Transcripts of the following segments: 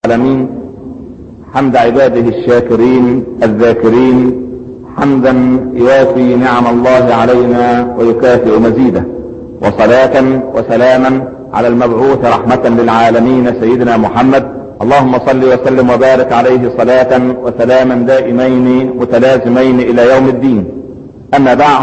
العالمين حمد عباده الشاكرين الذاكرين حمدا يوافي نعم الله علينا ويكافئ مزيده وصلاة وسلاما على المبعوث رحمة للعالمين سيدنا محمد اللهم صل وسلم وبارك عليه صلاة وسلاما دائمين متلازمين الى يوم الدين اما بعد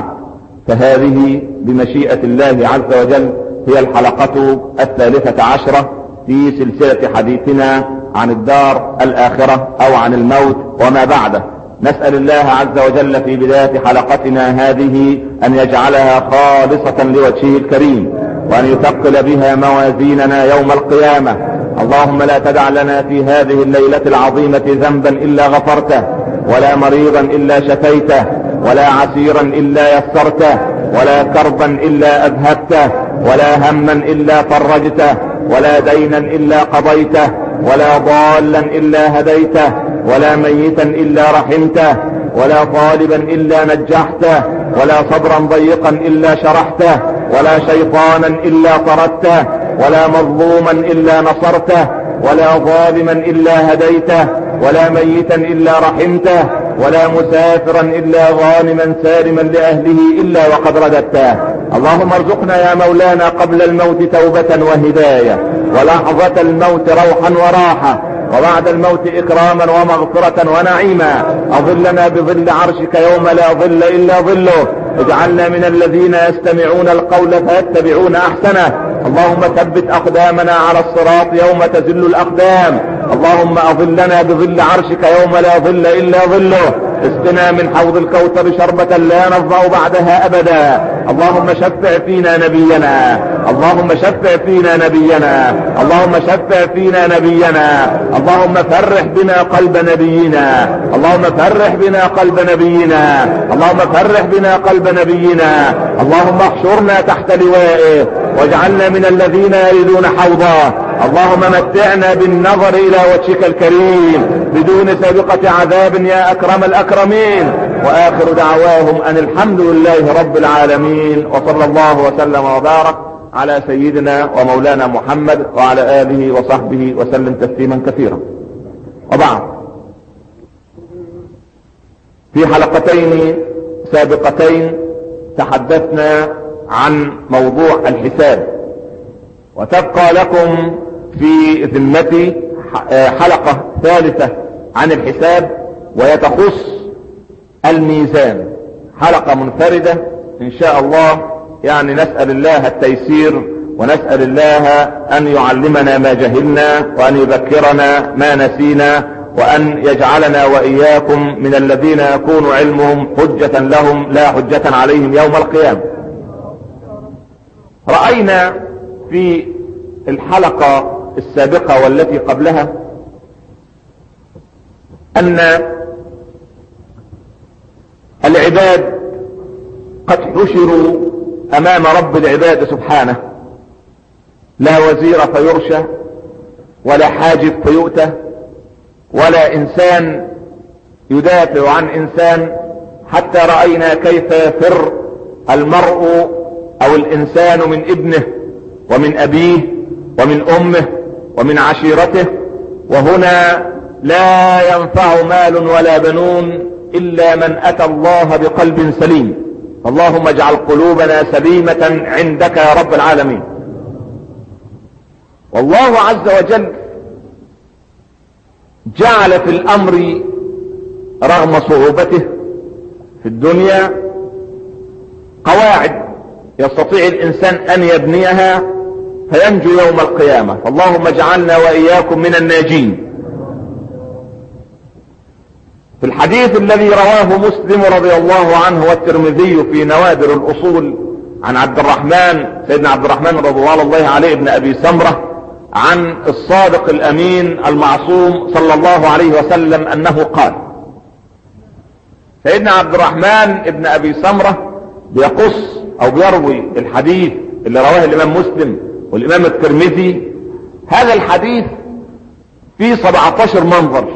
فهذه بمشيئة الله عز وجل هي الحلقة الثالثة عشرة في سلسلة حديثنا عن الدار الآخرة أو عن الموت وما بعده نسأل الله عز وجل في بداية حلقتنا هذه أن يجعلها خالصة لوجهه الكريم وأن يثقل بها موازيننا يوم القيامة اللهم لا تدع لنا في هذه الليلة العظيمة ذنبا إلا غفرته ولا مريضا إلا شفيته ولا عسيرا إلا يسرته ولا كربا إلا أذهبته ولا هما إلا فرجته ولا دينا إلا قضيته ولا ضالا إلا هديته ولا ميتا إلا رحمته ولا طالبا إلا نجحته ولا صبرا ضيقا إلا شرحته ولا شيطانا إلا طردته ولا مظلوما إلا نصرته ولا ظالما إلا هديته ولا ميتا إلا رحمته ولا مسافرا إلا غانما سالما لأهله إلا وقد رددته اللهم ارزقنا يا مولانا قبل الموت توبة وهداية ولحظة الموت روحا وراحة وبعد الموت اكراما ومغفرة ونعيما اظلنا بظل عرشك يوم لا ظل الا ظله اجعلنا من الذين يستمعون القول فيتبعون احسنه اللهم ثبت اقدامنا على الصراط يوم تزل الاقدام اللهم اظلنا بظل عرشك يوم لا ظل الا ظله اسقنا من حوض الكوثر شربة لا نظمأ بعدها ابدا اللهم شفع فينا نبينا اللهم شفع فينا نبينا اللهم شفع فينا نبينا اللهم فرح بنا قلب نبينا اللهم فرح بنا قلب نبينا اللهم فرح بنا قلب نبينا اللهم احشرنا تحت لوائه واجعلنا من الذين يريدون حوضه اللهم متعنا بالنظر الى وجهك الكريم بدون سابقة عذاب يا اكرم الاكرمين واخر دعواهم ان الحمد لله رب العالمين وصلى الله وسلم وبارك على سيدنا ومولانا محمد وعلى اله وصحبه وسلم تسليما كثيرا وبعد في حلقتين سابقتين تحدثنا عن موضوع الحساب وتبقى لكم في ذمتي حلقة ثالثة عن الحساب ويتخص الميزان حلقة منفردة ان شاء الله يعني نسأل الله التيسير ونسأل الله ان يعلمنا ما جهلنا وان يذكرنا ما نسينا وان يجعلنا واياكم من الذين يكون علمهم حجة لهم لا حجة عليهم يوم القيامة رأينا في الحلقة السابقة والتي قبلها ان العباد قد حشروا امام رب العباد سبحانه لا وزير فيرشى ولا حاجب فيؤتى ولا انسان يدافع عن انسان حتى رأينا كيف يفر المرء او الانسان من ابنه ومن ابيه ومن امه ومن عشيرته وهنا لا ينفع مال ولا بنون الا من اتى الله بقلب سليم اللهم اجعل قلوبنا سليمة عندك يا رب العالمين والله عز وجل جعل في الامر رغم صعوبته في الدنيا قواعد يستطيع الانسان ان يبنيها فينجو يوم القيامة اللهم اجعلنا واياكم من الناجين في الحديث الذي رواه مسلم رضي الله عنه والترمذي في نوادر الاصول عن عبد الرحمن سيدنا عبد الرحمن رضوان الله عليه ابن ابي سمرة عن الصادق الامين المعصوم صلى الله عليه وسلم انه قال سيدنا عبد الرحمن ابن ابي سمرة بيقص او بيروي الحديث اللي رواه الامام مسلم والامام الترمذي هذا الحديث فيه 17 منظر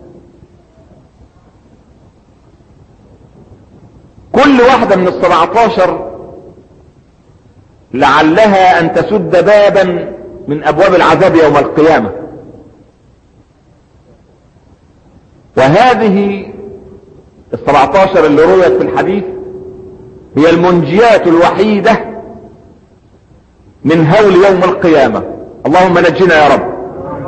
كل واحدة من السبعتاشر لعلها ان تسد بابا من ابواب العذاب يوم القيامة وهذه السبعتاشر اللي رويت في الحديث هي المنجيات الوحيدة من هول يوم القيامة اللهم نجنا يا رب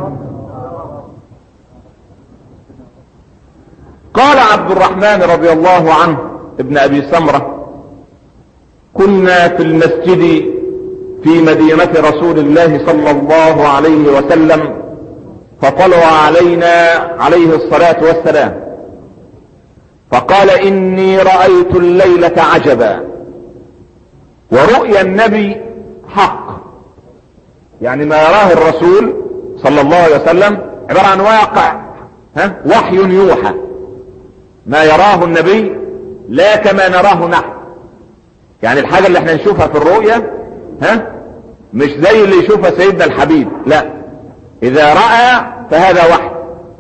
قال عبد الرحمن رضي الله عنه ابن ابي سمرة كنا في المسجد في مدينة رسول الله صلى الله عليه وسلم فطلع علينا عليه الصلاة والسلام فقال اني رأيت الليلة عجبا ورؤيا النبي حق يعني ما يراه الرسول صلى الله عليه وسلم عبارة عن واقع ها وحي يوحى ما يراه النبي لا كما نراه نحن يعني الحاجة اللي احنا نشوفها في الرؤية ها مش زي اللي يشوفها سيدنا الحبيب لا اذا رأى فهذا وحي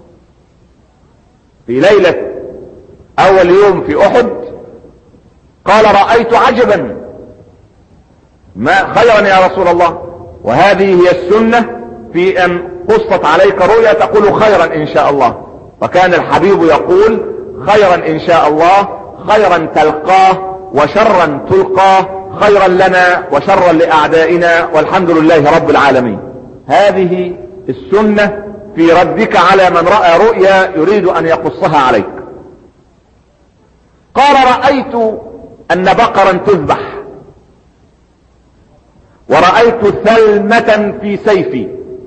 في ليلة اول يوم في احد قال رأيت عجبا ما خيرا يا رسول الله وهذه هي السنة في ان قصت عليك رؤيا تقول خيرا ان شاء الله وكان الحبيب يقول خيرا ان شاء الله خيرا تلقاه وشرا تلقاه خيرا لنا وشرا لاعدائنا والحمد لله رب العالمين هذه السنة في ردك على من رأى رؤيا يريد ان يقصها عليك قال رأيت ان بقرا تذبح ورأيت ثلمة في سيفي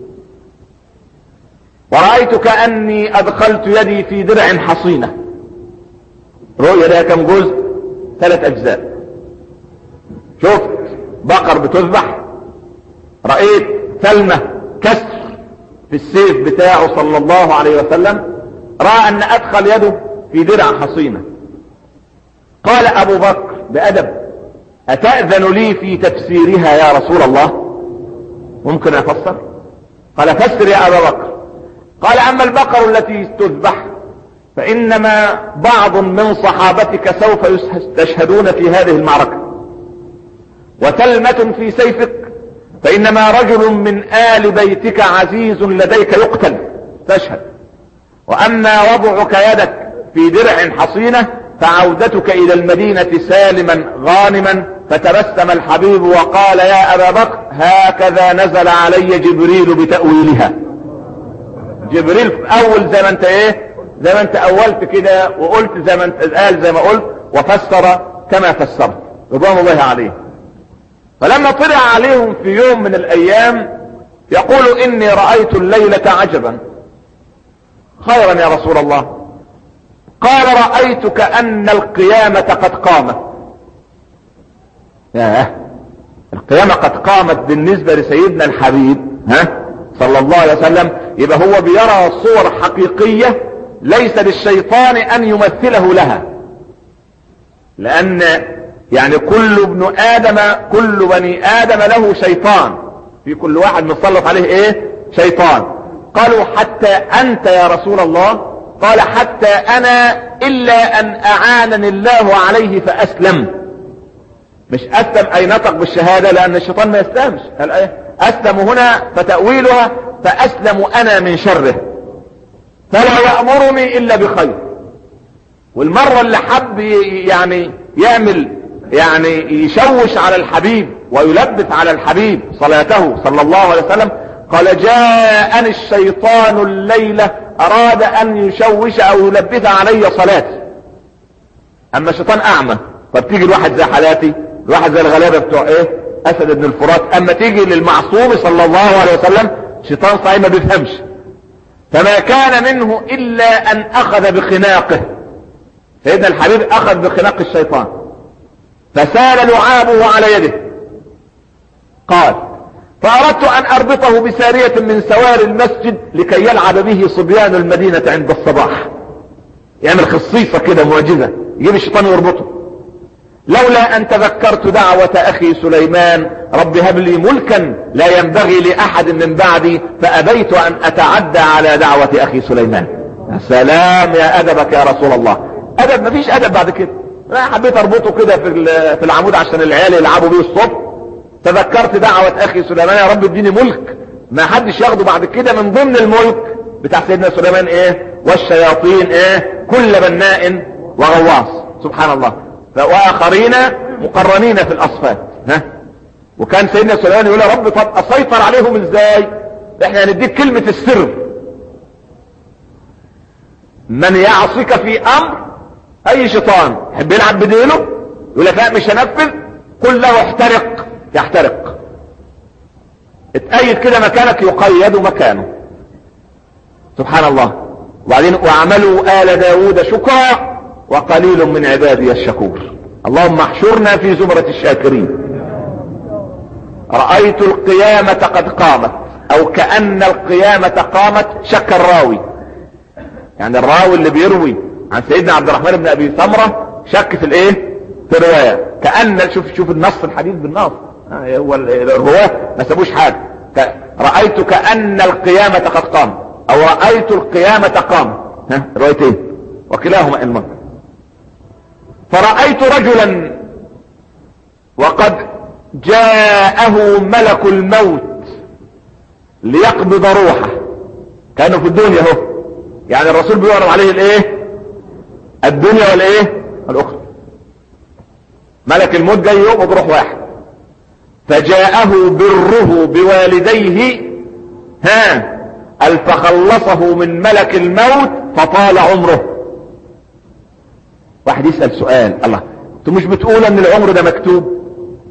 ورأيت كأني ادخلت يدي في درع حصينة رؤية لها كم جزء ثلاث اجزاء شفت بقر بتذبح رأيت ثلمة كسر في السيف بتاعه صلى الله عليه وسلم رأى ان ادخل يده في درع حصينة قال ابو بكر بادب اتأذن لي في تفسيرها يا رسول الله ممكن افسر قال فسر يا ابا بكر قال اما البقر التي تذبح فانما بعض من صحابتك سوف يستشهدون في هذه المعركة وتلمة في سيفك فانما رجل من ال بيتك عزيز لديك يقتل تشهد واما وضعك يدك في درع حصينة فعودتك الى المدينة سالما غانما فتبسم الحبيب وقال يا ابا بكر هكذا نزل علي جبريل بتأويلها جبريل في اول زي ما انت ايه زي ما انت اولت كده وقلت زي ما انت قال زي ما قلت وفسر كما فسرت رضوان الله عليه فلما طلع عليهم في يوم من الايام يقول اني رأيت الليلة عجبا خيرا يا رسول الله قال رأيت كأن القيامة قد قامت ياه القيامة قد قامت بالنسبة لسيدنا الحبيب ها صلى الله عليه وسلم يبقى هو بيرى صور حقيقية ليس للشيطان ان يمثله لها لان يعني كل ابن ادم كل بني ادم له شيطان في كل واحد مسلط عليه ايه شيطان قالوا حتى انت يا رسول الله قال حتى انا الا ان اعانني الله عليه فاسلم مش اسلم اي نطق بالشهادة لان الشيطان ما يسلمش قال ايه اسلم هنا فتأويلها فاسلم انا من شره فلا يأمرني الا بخير والمرة اللي حب يعني يعمل يعني يشوش على الحبيب ويلبس على الحبيب صلاته صلى الله عليه وسلم قال جاءني الشيطان الليلة اراد ان يشوش او يلبس علي صلاتي اما الشيطان اعمى فبتيجي الواحد زي حالاتي الواحد زي الغلابة بتوع ايه اسد بن الفرات اما تيجي للمعصوم صلى الله عليه وسلم شيطان صحيح ما بيفهمش فما كان منه الا ان اخذ بخناقه سيدنا الحبيب اخذ بخناق الشيطان فسال لعابه على يده قال فاردت ان اربطه بسارية من سوار المسجد لكي يلعب به صبيان المدينة عند الصباح يعمل خصيصة كده معجزة يجيب الشيطان ويربطه لولا ان تذكرت دعوة اخي سليمان رب هب لي ملكا لا ينبغي لاحد من بعدي فابيت ان اتعدى على دعوة اخي سليمان يا سلام يا ادبك يا رسول الله ادب مفيش ادب بعد كده انا حبيت اربطه كده في في العمود عشان العيال يلعبوا بيه الصبح تذكرت دعوة اخي سليمان يا رب اديني ملك ما حدش ياخده بعد كده من ضمن الملك بتاع سيدنا سليمان ايه والشياطين ايه كل بناء وغواص سبحان الله واخرين مقرنين في الاصفاد ها وكان سيدنا سليمان يقول يا رب طب اسيطر عليهم ازاي احنا هنديك كلمة السر من يعصيك في امر اي شيطان يحب يلعب بدينه يقول لك لا مش هنفذ قل له احترق يحترق اتأيد كده مكانك يقيد مكانه سبحان الله وبعدين واعملوا آل داود شكرا وقليل من عبادي الشكور اللهم احشرنا في زمرة الشاكرين رأيت القيامة قد قامت او كأن القيامة قامت شك الراوي يعني الراوي اللي بيروي عن سيدنا عبد الرحمن بن ابي ثمرة شك في الايه في الرواية كأن شوف شوف النص الحديث بالنص هو الرواه ما سابوش حاجة رأيت كأن القيامة قد قام او رأيت القيامة قام ها روايتين وكلاهما المنطق فرأيت رجلا وقد جاءه ملك الموت ليقبض روحه كانوا في الدنيا اهو يعني الرسول بيعرض عليه الايه الدنيا والايه الاخرى ملك الموت جاي يقبض روح واحد فجاءه بره بوالديه ها قال فخلصه من ملك الموت فطال عمره واحد يسأل سؤال الله انتوا مش بتقول ان العمر ده مكتوب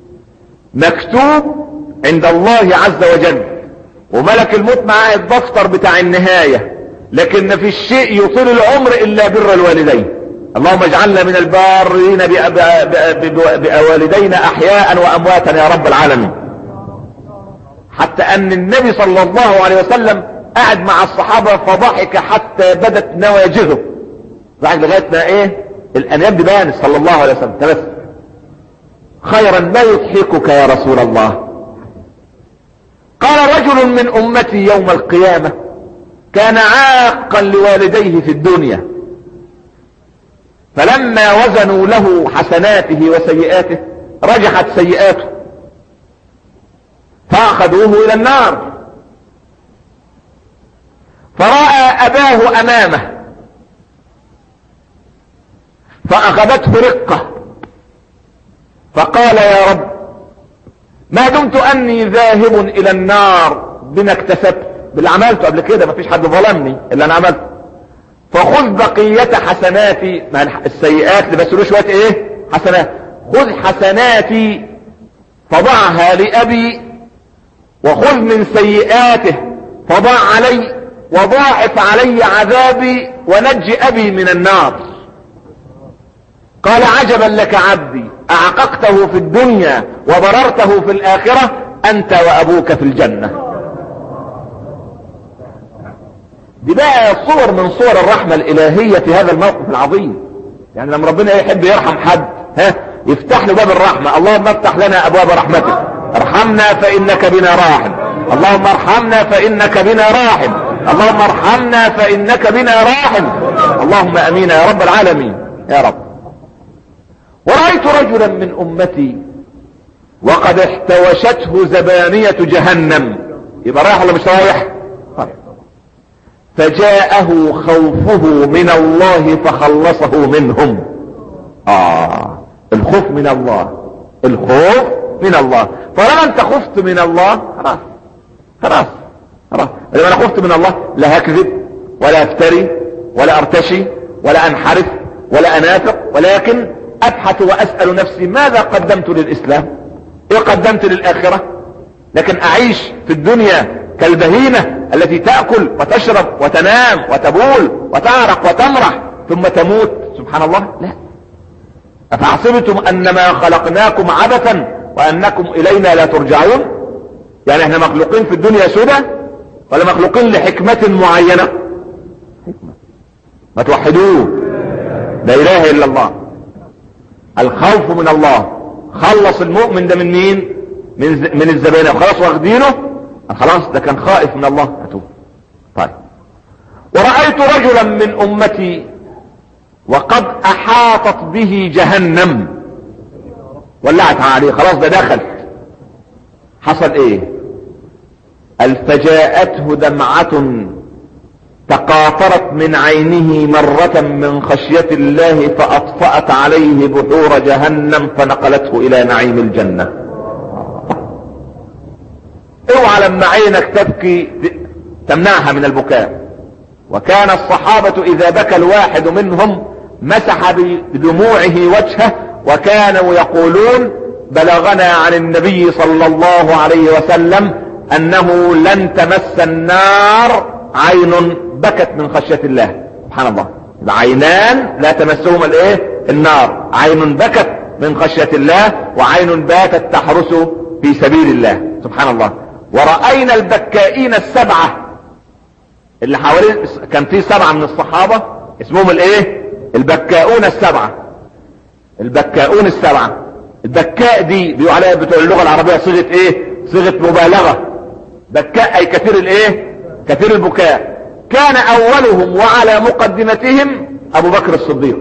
مكتوب عند الله عز وجل وملك الموت معاه الدفتر بتاع النهاية لكن ما فيش شيء يطيل العمر الا بر الوالدين اللهم اجعلنا من البارين بوالدينا احياء وامواتا يا رب العالمين حتى ان النبي صلى الله عليه وسلم قعد مع الصحابة فضحك حتى بدت نواجهه ضحك لغاية ما ايه الانياب دي بانت صلى الله عليه وسلم تبسم خيرا ما يضحكك يا رسول الله قال رجل من امتي يوم القيامة كان عاقا لوالديه في الدنيا فلما وزنوا له حسناته وسيئاته رجحت سيئاته فاخذوه الى النار فرأى اباه امامه فاخذته رقة فقال يا رب ما دمت اني ذاهب الى النار بما اكتسبت باللي عملته قبل كده مفيش حد ظلمني اللي انا عملته فخذ بقية حسناتي ما السيئات اللي بس شوية ايه حسنات خذ حسناتي فضعها لابي وخذ من سيئاته فضع علي وضاعف علي عذابي ونج ابي من النار قال عجبا لك عبدي اعققته في الدنيا وبررته في الاخرة انت وابوك في الجنة دي بقى صور من صور الرحمة الالهية في هذا الموقف العظيم يعني لما ربنا يحب يرحم حد ها يفتح له باب الرحمة اللهم افتح لنا ابواب رحمتك ارحمنا فانك بنا راحم اللهم ارحمنا فانك بنا راحم اللهم ارحمنا فانك بنا راحم اللهم امين يا رب العالمين يا رب ورأيت رجلا من امتي وقد احتوشته زبانية جهنم يبقى رايح ولا مش رايح فجاءه خوفه من الله فخلصه منهم اه الخوف من الله الخوف من الله طالما انت خفت من الله خلاص خلاص خلاص لما انا خفت من الله لا هكذب ولا افتري ولا ارتشي ولا انحرف ولا انافق ولكن ابحث واسأل نفسي ماذا قدمت للاسلام ايه قدمت للاخرة لكن اعيش في الدنيا كالبهيمة التي تأكل وتشرب وتنام وتبول وتعرق وتمرح ثم تموت سبحان الله لا افحسبتم انما خلقناكم عبثا وانكم الينا لا ترجعون يعني احنا مخلوقين في الدنيا سدى ولا مخلوقين لحكمة معينة حكمة ما توحدوه لا اله الا الله الخوف من الله خلص المؤمن ده من مين من, من الزبانة خلاص واخدينه خلاص ده كان خائف من الله اتوب طيب ورأيت رجلا من امتي وقد احاطت به جهنم ولعت عليه خلاص ده دخل حصل ايه الفجاءته دمعة تقاطرت من عينه مرة من خشية الله فأطفأت عليه بحور جهنم فنقلته إلى نعيم الجنة اوعى لما عينك تبكي تمنعها من البكاء وكان الصحابة إذا بكى الواحد منهم مسح بدموعه وجهه وكانوا يقولون بلغنا عن النبي صلى الله عليه وسلم أنه لن تمس النار عين بكت من خشية الله سبحان الله العينان لا تمسهم الايه النار عين بكت من خشية الله وعين باتت تحرس في سبيل الله سبحان الله ورأينا البكائين السبعة اللي حوالين كان في سبعة من الصحابة اسمهم الايه البكاؤون السبعة البكاؤون السبعة البكاء دي بيقول عليها بتوع اللغة العربية صيغة ايه صيغة مبالغة بكاء اي كثير الايه كثير البكاء كان اولهم وعلى مقدمتهم ابو بكر الصديق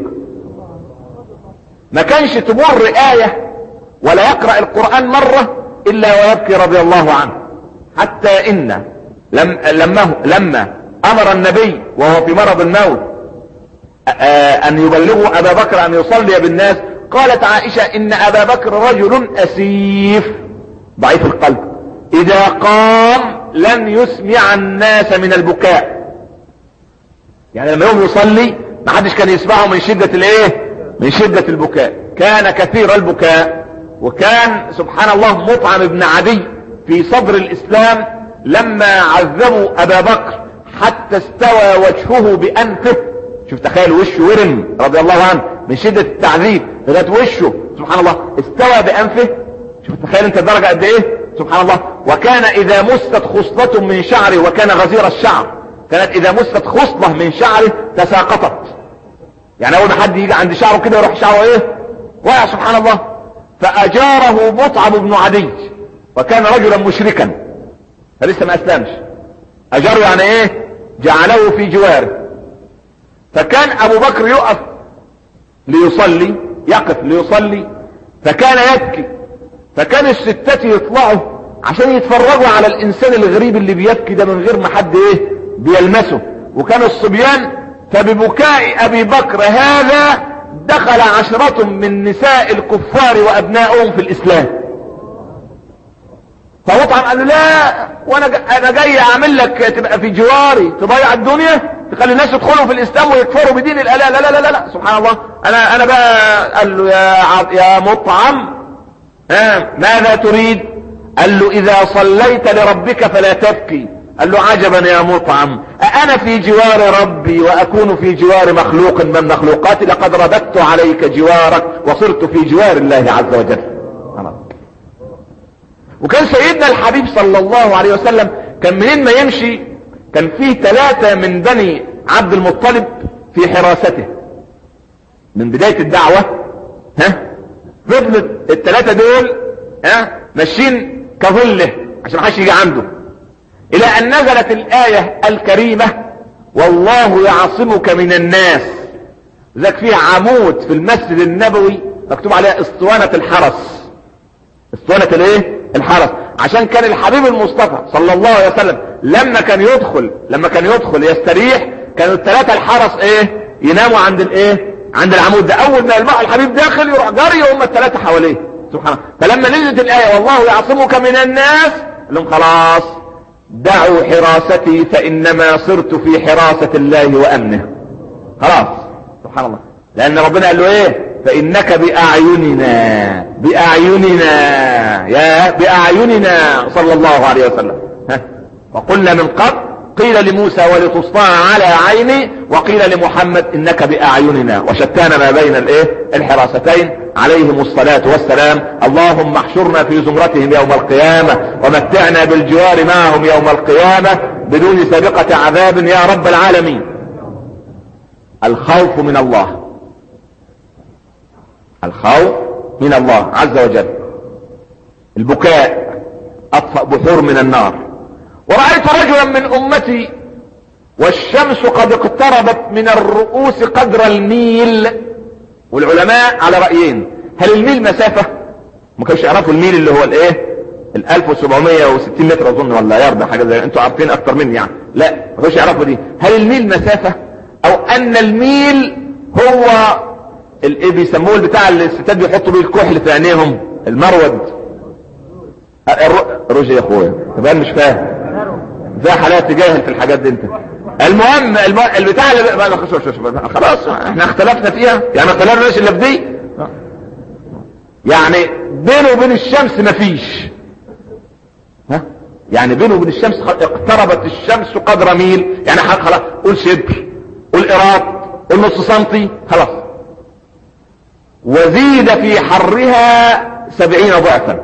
ما كانش تمر آية ولا يقرأ القرآن مرة الا ويبكي رضي الله عنه حتى ان لم لما, لما امر النبي وهو في مرض الموت ان يبلغوا ابا بكر ان يصلي بالناس قالت عائشة ان ابا بكر رجل اسيف ضعيف القلب اذا قام لن يسمع الناس من البكاء يعني لما يوم يصلي ما حدش كان يسمعه من شدة الايه من شدة البكاء كان كثير البكاء وكان سبحان الله مطعم ابن عدي في صدر الاسلام لما عذبوا ابا بكر حتى استوى وجهه بانفه شوف تخيل وشه ورم رضي الله عنه من شدة التعذيب لغايه وشه سبحان الله استوى بانفه شوف تخيل انت الدرجة قد ايه سبحان الله وكان اذا مست خصلة من شعره وكان غزير الشعر كانت اذا مست خصلة من شعره تساقطت يعني اول ما حد يجي عند شعره كده يروح شعره ايه وقع سبحان الله فاجاره مطعم بن عدي وكان رجلا مشركا فلسه ما اسلمش اجاره يعني ايه جعله في جواره فكان ابو بكر يقف ليصلي يقف ليصلي فكان يبكي فكان الستات يطلعوا عشان يتفرجوا على الانسان الغريب اللي بيبكي ده من غير ما حد ايه بيلمسه وكان الصبيان فببكاء ابي بكر هذا دخل عشرة من نساء الكفار وابنائهم في الاسلام فمطعم قال له لا وانا انا جاي اعمل لك تبقى في جواري تضيع الدنيا تخلي الناس يدخلوا في الاسلام ويكفروا بدين الاله لا لا لا لا, لا. سبحان الله انا انا بقى قال له يا يا مطعم ها ماذا تريد قال له اذا صليت لربك فلا تبكي قال له عجبا يا مطعم أأنا في جوار ربي وأكون في جوار مخلوق من مخلوقاتي لقد رددت عليك جوارك وصرت في جوار الله عز وجل وكان سيدنا الحبيب صلى الله عليه وسلم كان منين ما يمشي كان فيه ثلاثة من بني عبد المطلب في حراسته من بداية الدعوة ها فضلت الثلاثة دول ها ماشيين كظله عشان ما حدش يجي عنده الى ان نزلت الاية الكريمة والله يعصمك من الناس ذاك فيه عمود في المسجد النبوي مكتوب عليها اسطوانة الحرس اسطوانة الايه الحرس عشان كان الحبيب المصطفى صلى الله عليه وسلم لما كان يدخل لما كان يدخل يستريح كانوا الثلاثة الحرس ايه يناموا عند الايه عند العمود ده اول ما يلمع الحبيب داخل يروح جري وهم الثلاثة حواليه سبحان الله فلما نزلت الايه والله يعصمك من الناس لهم خلاص دعوا حراستي فانما صرت في حراسة الله وامنه خلاص سبحان الله لان ربنا قال له ايه فانك باعيننا باعيننا يا باعيننا صلى الله عليه وسلم ها وقلنا من قبل قيل لموسى ولتصطى على عيني وقيل لمحمد انك باعيننا وشتان ما بين الايه الحراستين عليهم الصلاة والسلام اللهم احشرنا في زمرتهم يوم القيامة ومتعنا بالجوار معهم يوم القيامة بدون سابقة عذاب يا رب العالمين الخوف من الله الخوف من الله عز وجل البكاء اطفأ بحور من النار ورأيت رجلا من امتي والشمس قد اقتربت من الرؤوس قدر الميل والعلماء على رأيين هل الميل مسافة ما كانش يعرفوا الميل اللي هو الايه ال 1760 متر اظن ولا يرضى حاجه زي انتوا عارفين اكتر مني يعني لا ما يعرفوا دي هل الميل مسافه او ان الميل هو الايه بيسموه البتاع اللي الستات بيحطوا بيه الكحل في عينيهم المرود رجي يا اخويا تبقى مش فاهم زي حالات جاهل في الحاجات دي انت المهم البتاع اللي خلاص احنا اختلفنا فيها يعني ما اختلفناش الا في دي يعني بينه وبين الشمس مفيش ها يعني بينه وبين الشمس اقتربت الشمس قدر ميل يعني خلاص قول شبر قول قراط قول نص سنتي خلاص وزيد في حرها سبعين ضعفا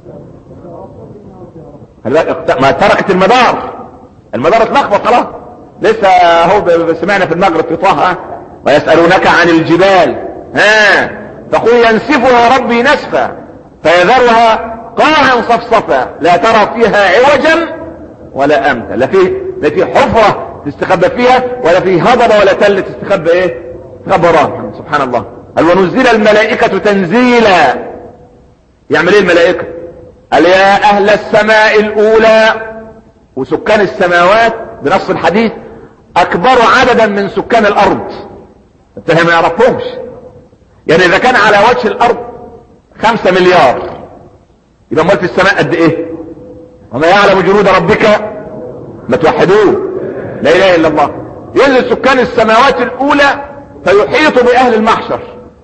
ما تركت المدار المدار اتلخبط خلاص لسه هو سمعنا في المغرب في طه ويسألونك عن الجبال ها تقول ينسفها ربي نسفا فيذرها قاعا صفصفا لا ترى فيها عوجا ولا امتا لا فيه لا فيه حفرة تستخبى فيها ولا فيه هضبة ولا تل تستخبى ايه تستخبى وراها سبحان الله قال ونزل الملائكة تنزيلا يعمل ايه الملائكة قال يا اهل السماء الاولى وسكان السماوات بنص الحديث اكبر عددا من سكان الارض انت ما يعرفهمش يعني اذا كان على وجه الارض خمسة مليار يبقى امال في السماء قد ايه وما يعلم جنود ربك ما توحدوه لا اله الا الله ينزل سكان السماوات الاولى فيحيط باهل المحشر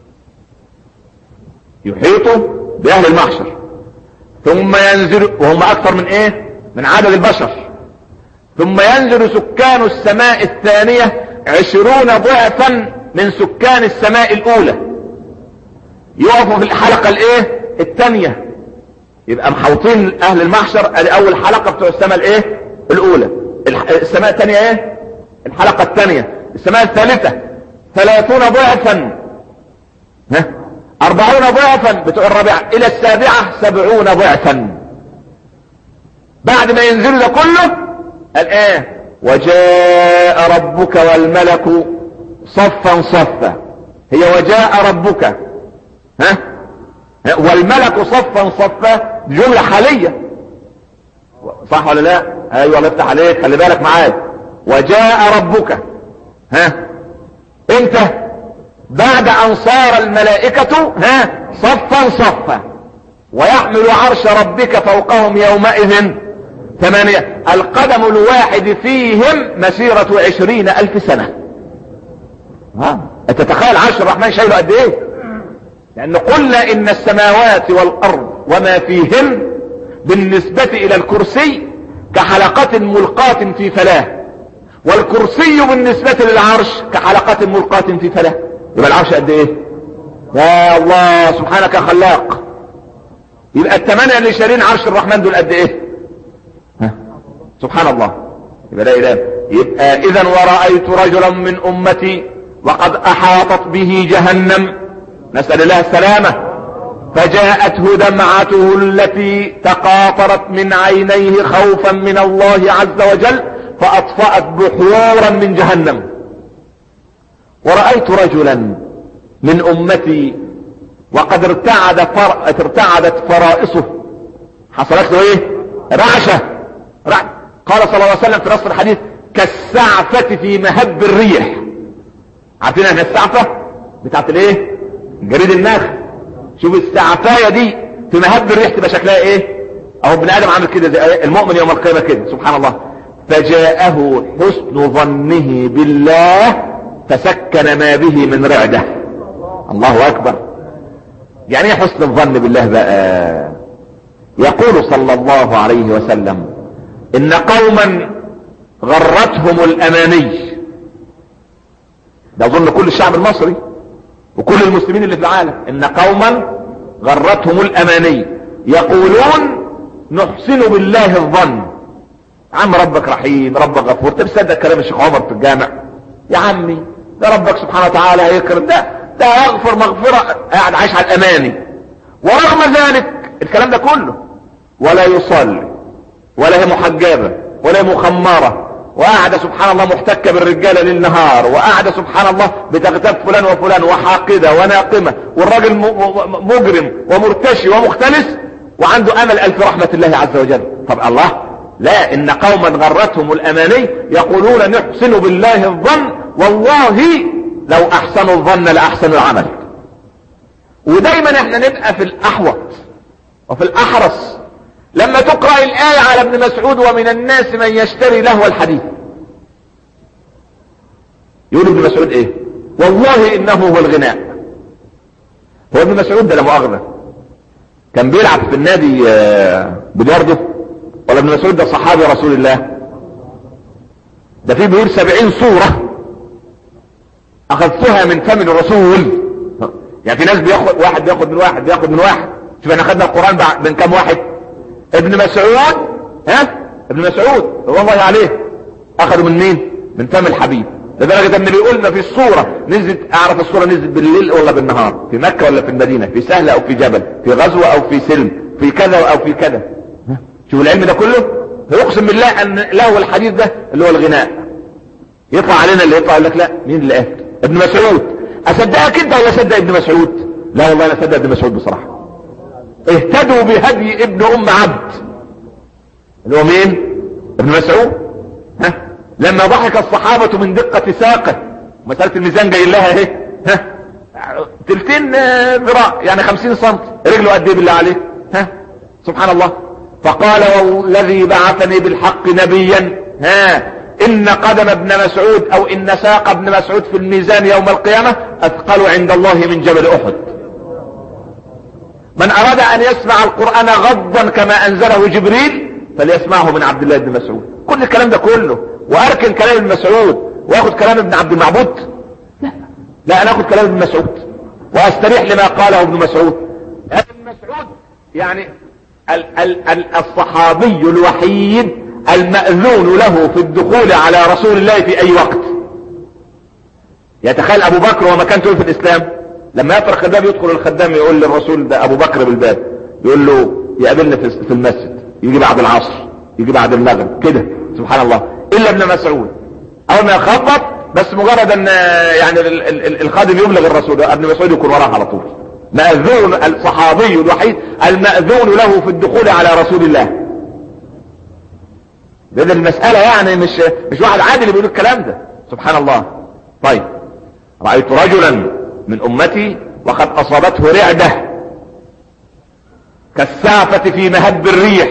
يحيط باهل المحشر ثم ينزل وهم اكثر من ايه من عدد البشر ثم ينزل سكان السماء الثانية عشرون ضعفا من سكان السماء الاولى يقفوا في الحلقة الايه الثانية يبقى محوطين اهل المحشر ادي اول حلقة بتوع السماء الايه الاولى السماء الثانية ايه الحلقة الثانية السماء الثالثة ثلاثون ضعفا ها اربعون ضعفا بتوع الرابعة الى السابعة سبعون ضعفا بعد ما ينزلوا ده كله قال ايه وجاء ربك والملك صفا صفا هي وجاء ربك ها والملك صفا صفا جملة حالية صح ولا لا ايوه الله يفتح عليك خلي بالك معايا وجاء ربك ها امتى بعد ان صار الملائكة ها صفا صفا ويحمل عرش ربك فوقهم يومئذ ثمانية القدم الواحد فيهم مسيرة عشرين الف سنة ها انت تخيل عرش الرحمن شايله قد ايه لان قلنا ان السماوات والارض وما فيهن بالنسبة الى الكرسي كحلقة ملقاة في فلاه والكرسي بالنسبة للعرش كحلقة ملقاة في فلاه يبقى العرش قد ايه يا الله سبحانك خلاق يبقى الثمانية اللي شايلين عرش الرحمن دول قد ايه ها؟ سبحان الله يبقى لا اله يبقى اذا ورأيت رجلا من امتي وقد احاطت به جهنم نسأل الله السلامة فجاءته دمعته التي تقاطرت من عينيه خوفا من الله عز وجل فاطفأت بحورا من جهنم ورأيت رجلا من امتي وقد ارتعد فر... ارتعدت فرائصه حصلت له ايه رعشة رع... قال صلى الله عليه وسلم في نص الحديث كالسعفة في مهب الريح عارفين احنا السعفة بتاعت الايه جريد النخل شوف السعفاية دي في مهب الريح تبقى شكلها ايه اهو ابن ادم عامل كده زي المؤمن يوم القيامة كده سبحان الله فجاءه حسن ظنه بالله فسكن ما به من رعدة الله اكبر يعني ايه حسن الظن بالله بقى يقول صلى الله عليه وسلم ان قوما غرتهم الاماني ده اظن كل الشعب المصري وكل المسلمين اللي في العالم ان قوما غرتهم الاماني يقولون نحسن بالله الظن عم ربك رحيم ربك غفور انت بتصدق كلام الشيخ عمر في الجامع يا عمي ده ربك سبحانه وتعالى هيكرم ده ده يغفر مغفرة قاعد عايش على الاماني ورغم ذلك الكلام ده كله ولا يصلي ولا هي محجبة ولا هي مخمرة وقاعدة سبحان الله محتكة بالرجالة للنهار وقاعدة سبحان الله بتغتاب فلان وفلان وحاقدة وناقمة والراجل مجرم ومرتشي ومختلس وعنده امل الف رحمة الله عز وجل طب الله لا ان قوما غرتهم الاماني يقولون نحسن بالله الظن والله لو احسنوا الظن لاحسنوا العمل ودايما احنا نبقى في الاحوط وفي الاحرص لما تقرأ الآية على ابن مسعود ومن الناس من يشتري لهو الحديث يقول ابن مسعود ايه والله انه هو الغناء هو ابن مسعود ده لا مؤاخذة كان بيلعب في النادي آه، بلياردو ولا ابن مسعود ده صحابي رسول الله ده فيه بيقول سبعين صورة اخذتها من فم الرسول يعني في ناس بياخد واحد بياخد من واحد بياخد من واحد شوف احنا خدنا القرآن من كام واحد ابن مسعود ها ابن مسعود الله عليه اخذوا من مين من فم الحبيب لدرجة ان بيقولنا في الصورة نزلت اعرف الصورة نزلت بالليل ولا بالنهار في مكة ولا في المدينة في سهل او في جبل في غزوة او في سلم في كذا او في كذا شوف العلم ده كله يقسم بالله ان له الحديث ده اللي هو الغناء يطلع علينا اللي يطلع يقول لك لا مين اللي قال ابن مسعود اصدقك انت ولا اصدق ابن مسعود لا والله انا اصدق ابن مسعود بصراحة اهتدوا بهدي ابن ام عبد اللي هو مين ابن مسعود ها لما ضحك الصحابة من دقة ساقه مسألة الميزان جاي لها اهي ها تلتين ذراع يعني خمسين سم رجله قد ايه بالله عليك ها سبحان الله فقال والذي بعثني بالحق نبيا ها ان قدم ابن مسعود او ان ساق ابن مسعود في الميزان يوم القيامة اثقل عند الله من جبل احد من اراد ان يسمع القرآن غضا كما انزله جبريل فليسمعه من عبد الله بن مسعود كل الكلام ده كله واركن كلام ابن مسعود واخد كلام ابن عبد المعبود لا لا انا اخد كلام ابن مسعود واستريح لما قاله ابن مسعود ابن مسعود يعني ال ال ال الصحابي الوحيد المأذون له في الدخول على رسول الله في اي وقت يتخيل ابو بكر وما كان في الاسلام لما يطرق الباب يدخل الخدام يقول للرسول ده ابو بكر بالباب يقول له يقابلنا في المسجد يجي بعد العصر يجي بعد المغرب كده سبحان الله الا ابن مسعود اول ما يخبط بس مجرد ان يعني الخادم يبلغ الرسول ابن مسعود يكون وراه على طول مأذون الصحابي الوحيد المأذون له في الدخول على رسول الله لان المسألة يعني مش مش واحد عادي اللي بيقول الكلام ده سبحان الله طيب رأيت رجلا من امتي وقد اصابته رعدة كالسافة في مهب الريح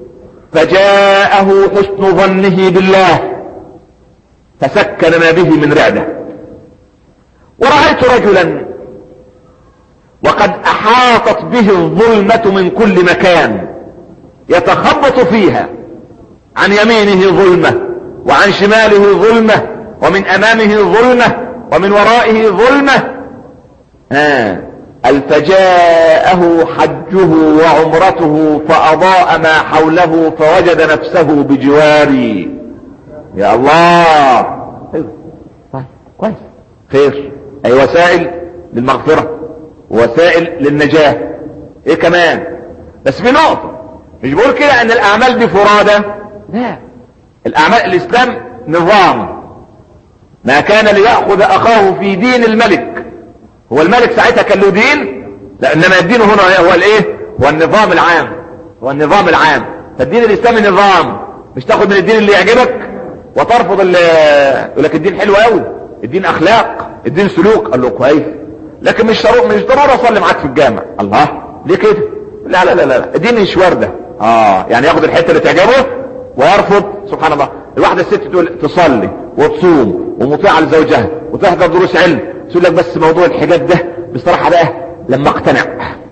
فجاءه حسن ظنه بالله فسكن ما به من رعدة ورأيت رجلا وقد احاطت به الظلمة من كل مكان يتخبط فيها عن يمينه ظلمة وعن شماله ظلمة ومن امامه ظلمة ومن ورائه ظلمة ها الفجاءه حجه وعمرته فاضاء ما حوله فوجد نفسه بجواري يا الله طيب كويس خير اي وسائل للمغفرة وسائل للنجاة ايه كمان بس في نقطة مش بقول كده ان الاعمال دي فرادة لا الاعمال الاسلام نظام ما كان ليأخذ اخاه في دين الملك هو الملك ساعتها كان له دين لا انما الدين هنا هو الايه هو النظام العام هو النظام العام فالدين الاسلامي نظام مش تاخد من الدين اللي يعجبك وترفض اللي يقول لك الدين حلو قوي الدين اخلاق الدين سلوك قال له كويس لكن مش ضروري مش ضروري اصلي معاك في الجامع الله ليه كده لا لا لا لا الدين مش ورده اه يعني ياخد الحته اللي تعجبه ويرفض سبحان الله الواحده الست تقول تصلي وتصوم ومطيعه لزوجها وتحضر دروس علم تقول لك بس موضوع الحجاب ده بصراحه بقى لما اقتنع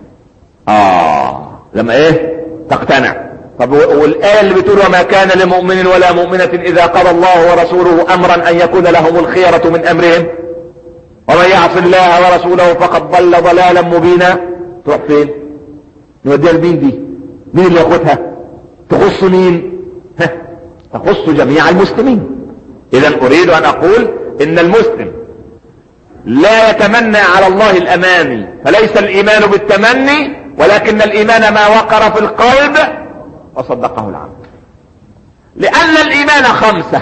اه لما ايه تقتنع طب والآية اللي بتقول وما كان لمؤمن ولا مؤمنة إذا قضى الله ورسوله أمرا أن يكون لهم الخيرة من أمرهم ومن يعص الله ورسوله فقد ضل ضلالا مبينا تروح فين نوديها لمين دي مين اللي ياخدها تخص مين ها تخص جميع المسلمين اذا اريد ان اقول ان المسلم لا يتمنى على الله الاماني فليس الايمان بالتمني ولكن الايمان ما وقر في القلب وصدقه العبد لان الايمان خمسة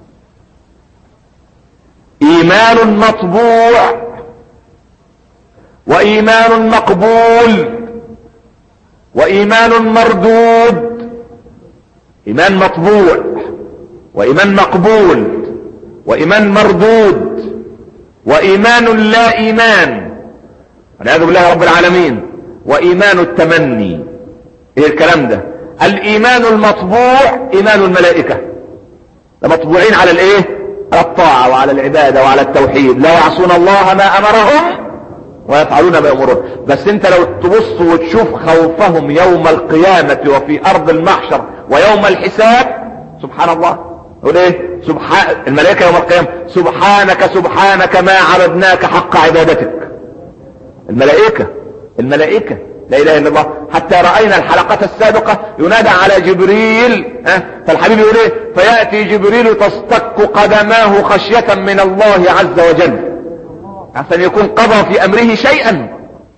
ايمان مطبوع وايمان مقبول وايمان مردود ايمان مطبوع وايمان مقبول وايمان مردود وايمان لا ايمان والعياذ بالله رب العالمين وايمان التمني ايه الكلام ده الايمان المطبوع ايمان الملائكة مطبوعين على الايه على الطاعة وعلى العبادة وعلى التوحيد لا يعصون الله ما امرهم ويفعلون ما يأمرون بس انت لو تبص وتشوف خوفهم يوم القيامة وفي ارض المحشر ويوم الحساب سبحان الله يقول ايه سبحان الملائكة يوم القيامة سبحانك سبحانك ما عبدناك حق عبادتك الملائكة الملائكة لا اله الا الله حتى رأينا الحلقة السابقة ينادى على جبريل ها فالحبيب يقول ايه فيأتي جبريل تصطك قدماه خشية من الله عز وجل عشان يكون قضى في امره شيئا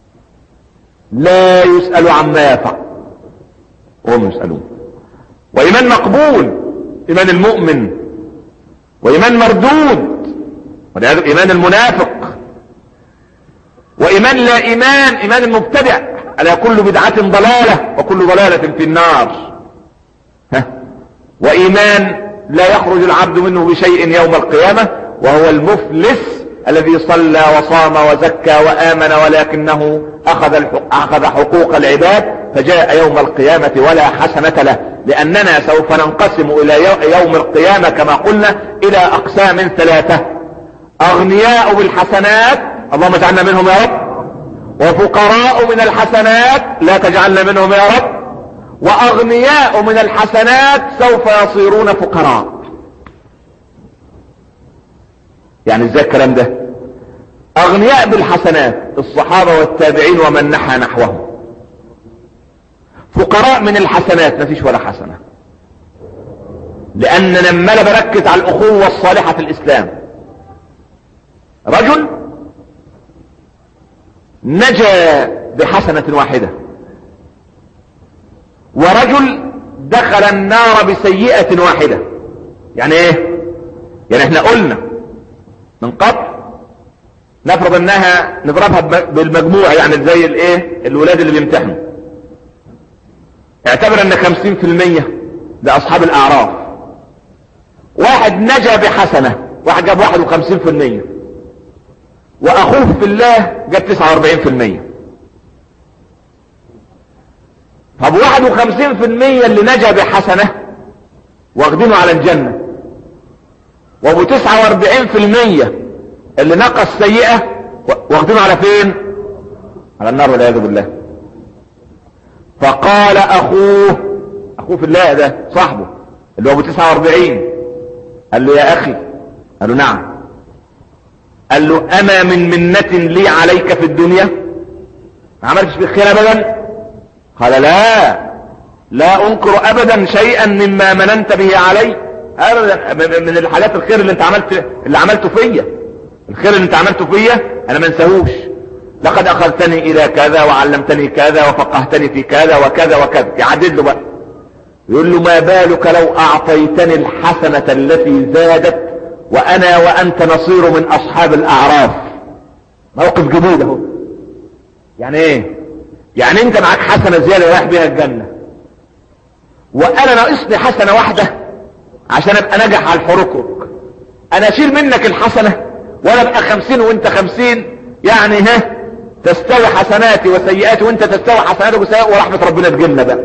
لا يسأل عما يفعل وهم يسألون وايمان مقبول ايمان المؤمن وايمان مردود ولهذا ايمان المنافق وايمان لا ايمان ايمان المبتدع الا كل بدعة ضلالة وكل ضلالة في النار ها وايمان لا يخرج العبد منه بشيء يوم القيامة وهو المفلس الذي صلى وصام وزكى وآمن ولكنه أخذ, أخذ حقوق العباد فجاء يوم القيامة ولا حسنة له لأننا سوف ننقسم إلى يوم القيامة كما قلنا إلى أقسام ثلاثة أغنياء بالحسنات اللهم اجعلنا منهم يا رب وفقراء من الحسنات لا تجعلنا منهم يا رب وأغنياء من الحسنات سوف يصيرون فقراء يعني ازاي الكلام ده اغنياء بالحسنات الصحابة والتابعين ومن نحى نحوهم فقراء من الحسنات ما فيش ولا حسنة لان لما انا بركز على الاخوة الصالحة في الاسلام رجل نجا بحسنة واحدة ورجل دخل النار بسيئة واحدة يعني ايه يعني احنا قلنا من قبل نفرض انها نضربها بالمجموع يعني زي الايه الولاد اللي بيمتحنوا اعتبر ان خمسين في المية ده اصحاب الاعراف واحد نجا بحسنة واحد جاب واحد وخمسين في المية واخوه في الله جاب تسعة واربعين في المية طب واحد وخمسين في المية اللي نجا بحسنة واخدينه على الجنة وابو تسعة واربعين في المية اللي نقص سيئة واخدينه على فين على النار والعياذ بالله فقال اخوه اخوه في الله ده صاحبه اللي هو ابو تسعة واربعين قال له يا اخي قال له نعم قال له اما من منة لي عليك في الدنيا ما عملتش بالخير ابدا قال لا لا انكر ابدا شيئا مما مننت به علي ابدا من الحاجات الخير اللي انت عملت اللي عملته فيا الخير اللي انت عملته فيا انا ما انساهوش لقد اخذتني الى كذا وعلمتني كذا وفقهتني في كذا وكذا وكذا يعدد له بقى يقول له ما بالك لو اعطيتني الحسنة التي زادت وانا وانت نصير من اصحاب الاعراف موقف جديد اهو يعني ايه يعني انت معاك حسنة زيادة رايح بيها الجنة وانا ناقصني حسنة واحدة عشان ابقى نجح على الحركرك انا اشيل منك الحسنة وانا ابقى خمسين وانت خمسين يعني ها تستوي حسناتي وسيئاتي وانت تستوي حسناتك وسيئات ورحمة ربنا تجيلنا بقى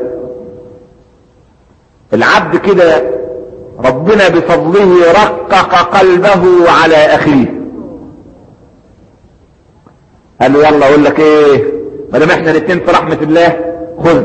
العبد كده ربنا بفضله رقق قلبه على اخيه قال له يلا اقول لك ايه ما دام احنا الاثنين في رحمة الله خذ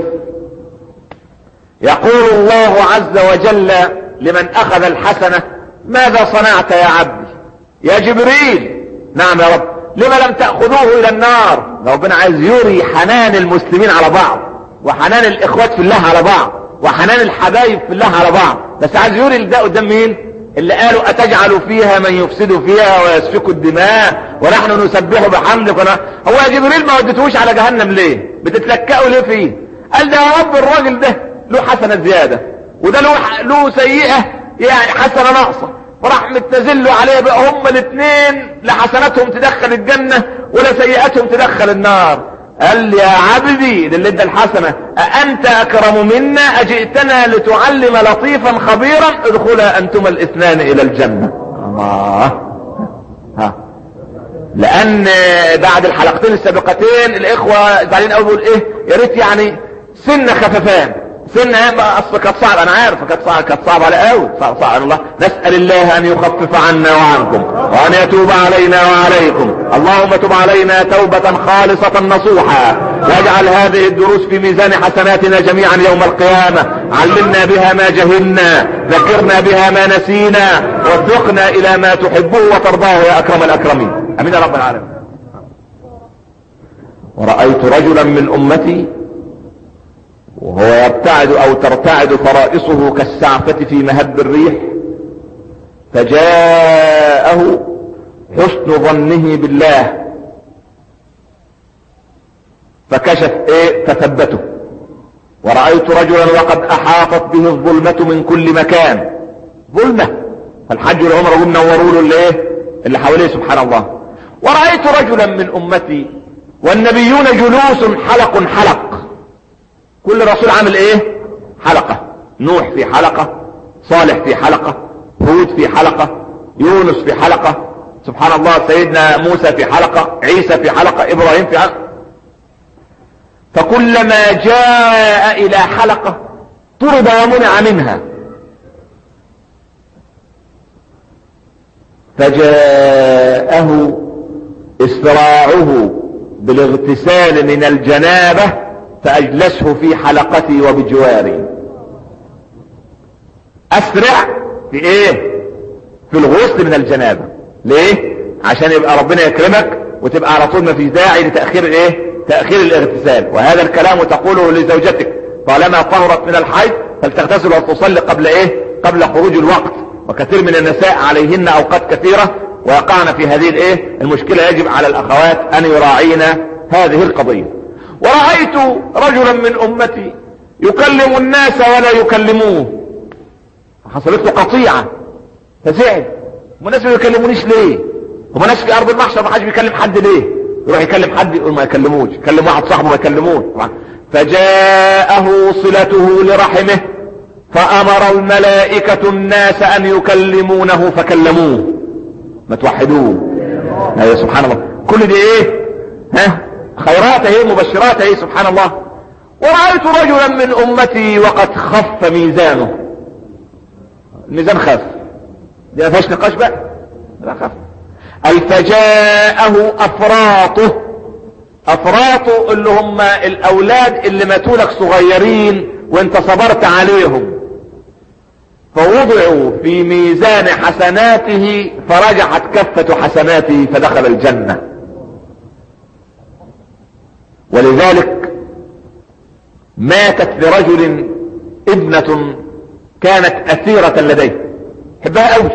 يقول الله عز وجل لمن اخذ الحسنة ماذا صنعت يا عبدي يا جبريل نعم يا رب لما لم تأخذوه الى النار ربنا عايز يري حنان المسلمين على بعض وحنان الاخوات في الله على بعض وحنان الحبايب في الله على بعض بس عايز يري ده قدام مين اللي قالوا اتجعل فيها من يفسد فيها ويسفك الدماء ونحن نسبح بحمدك ون... هو يا جبريل ما وديتهوش على جهنم ليه بتتلكأوا ليه فيه قال ده يا رب الراجل ده له حسنة زيادة وده له له سيئة يعني حسنة ناقصة فراح متنزلوا عليه بقى هم الاثنين لحسناتهم تدخل الجنة ولا سيئاتهم تدخل النار قال يا عبدي للي ادى الحسنة أأنت أكرم منا أجئتنا لتعلم لطيفا خبيرا ادخلا أنتما الاثنان إلى الجنة الله ها لأن بعد الحلقتين السابقتين الإخوة زعلين قوي بيقول إيه يا ريت يعني سن خففان سن اصل كانت صعب انا عارف كانت صعب كانت صعب على قوي صعب, صعب الله نسال الله ان يخفف عنا وعنكم وان يتوب علينا وعليكم اللهم تب علينا توبه خالصه نصوحا واجعل هذه الدروس في ميزان حسناتنا جميعا يوم القيامه علمنا بها ما جهلنا ذكرنا بها ما نسينا وفقنا الى ما تحبه وترضاه يا اكرم الاكرمين امين يا رب العالمين ورأيت رجلا من امتي وهو يبتعد او ترتعد فرائصه كالسعفة في مهب الريح فجاءه حسن ظنه بالله فكشف ايه فثبته ورأيت رجلا وقد احاطت به الظلمة من كل مكان ظلمة فالحج والعمر هم نوروا له اللي ايه اللي حواليه سبحان الله ورأيت رجلا من امتي والنبيون جلوس حلق حلق كل رسول عامل ايه حلقة نوح في حلقة صالح في حلقة هود في حلقة يونس في حلقة سبحان الله سيدنا موسى في حلقة عيسى في حلقة ابراهيم في حلقة فكلما جاء الى حلقة طرد ومنع منها فجاءه اسراعه بالاغتسال من الجنابه فاجلسه في حلقتي وبجواري اسرع في ايه في الغسل من الجنابة ليه عشان يبقى ربنا يكرمك وتبقى على طول ما فيش داعي لتأخير الايه تأخير الاغتسال وهذا الكلام تقوله لزوجتك طالما طهرت من الحيض فلتغتسل وتصلي قبل ايه قبل خروج الوقت وكثير من النساء عليهن اوقات كثيرة ويقعن في هذه الايه المشكلة يجب على الاخوات ان يراعين هذه القضية ورأيت رجلا من امتي يكلم الناس ولا يكلموه حصلت له قطيعة فزعل هم الناس ما يكلمونيش ليه هم ناس في ارض المحشر ما حدش بيكلم حد ليه يروح يكلم حد يقول ما يكلموش يكلم واحد صاحبه ما يكلموش فجاءه صلته لرحمه فامر الملائكة الناس ان يكلمونه فكلموه ما توحدوه يا سبحان الله كل دي ايه ها خيرات ايه مبشرات ايه سبحان الله ورأيت رجلا من امتي وقد خف ميزانه الميزان خف دي ما فيهاش نقاش بقى لا خف الفجاءه افراطه افراطه اللي هم الاولاد اللي ماتوا لك صغيرين وانت صبرت عليهم فوضعوا في ميزان حسناته فرجحت كفة حسناته فدخل الجنة ولذلك ماتت لرجل ابنة كانت أثيرة لديه حبها قوي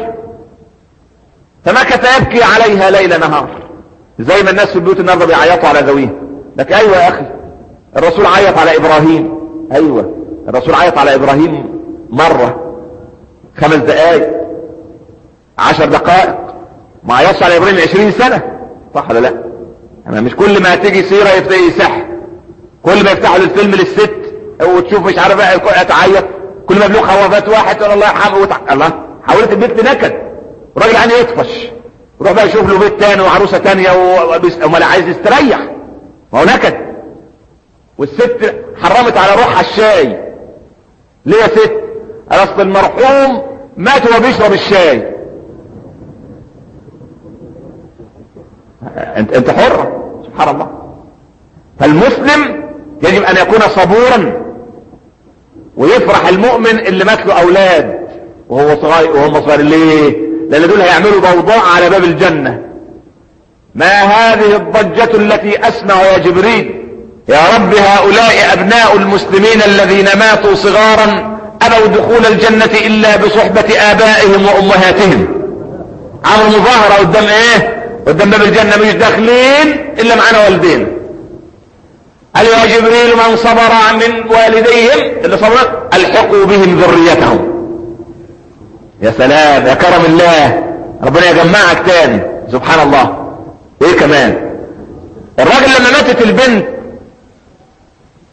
فمكث يبكي عليها ليل نهار زي ما الناس في البيوت النهارده بيعيطوا على ذويه لك ايوه يا اخي الرسول عيط على ابراهيم ايوه الرسول عيط على ابراهيم مرة خمس دقائق عشر دقائق ما عيطش على ابراهيم عشرين سنة صح ولا لا انا مش كل ما تيجي سيرة يبدأ يسح كل ما يفتحوا الفيلم للست وتشوف مش عارف بقى تعيط كل ما بلوغ خوافات واحد تقول الله يرحمه وتع... الله حولت البيت لنكد الراجل يعني يطفش يروح بقى يشوف له بيت تاني وعروسة تانية وامال عايز يستريح ما هو نكد والست حرمت على روحها الشاي ليه يا ست اصل المرحوم مات وهو بيشرب الشاي انت انت حر سبحان الله فالمسلم يجب ان يكون صبورا ويفرح المؤمن اللي مات له اولاد وهو صغير وهم صغير ليه لان دول هيعملوا ضوضاء على باب الجنة ما هذه الضجة التي اسمع يا جبريل يا رب هؤلاء ابناء المسلمين الذين ماتوا صغارا ابوا دخول الجنة الا بصحبة ابائهم وامهاتهم عملوا مظاهرة قدام ايه قدام باب الجنة مش داخلين الا معانا والدين قال يا جبريل من صبر من والديهم اللي صبر الحقوا بهم ذريتهم يا سلام يا كرم الله ربنا يجمعك تاني سبحان الله ايه كمان الراجل لما ماتت البنت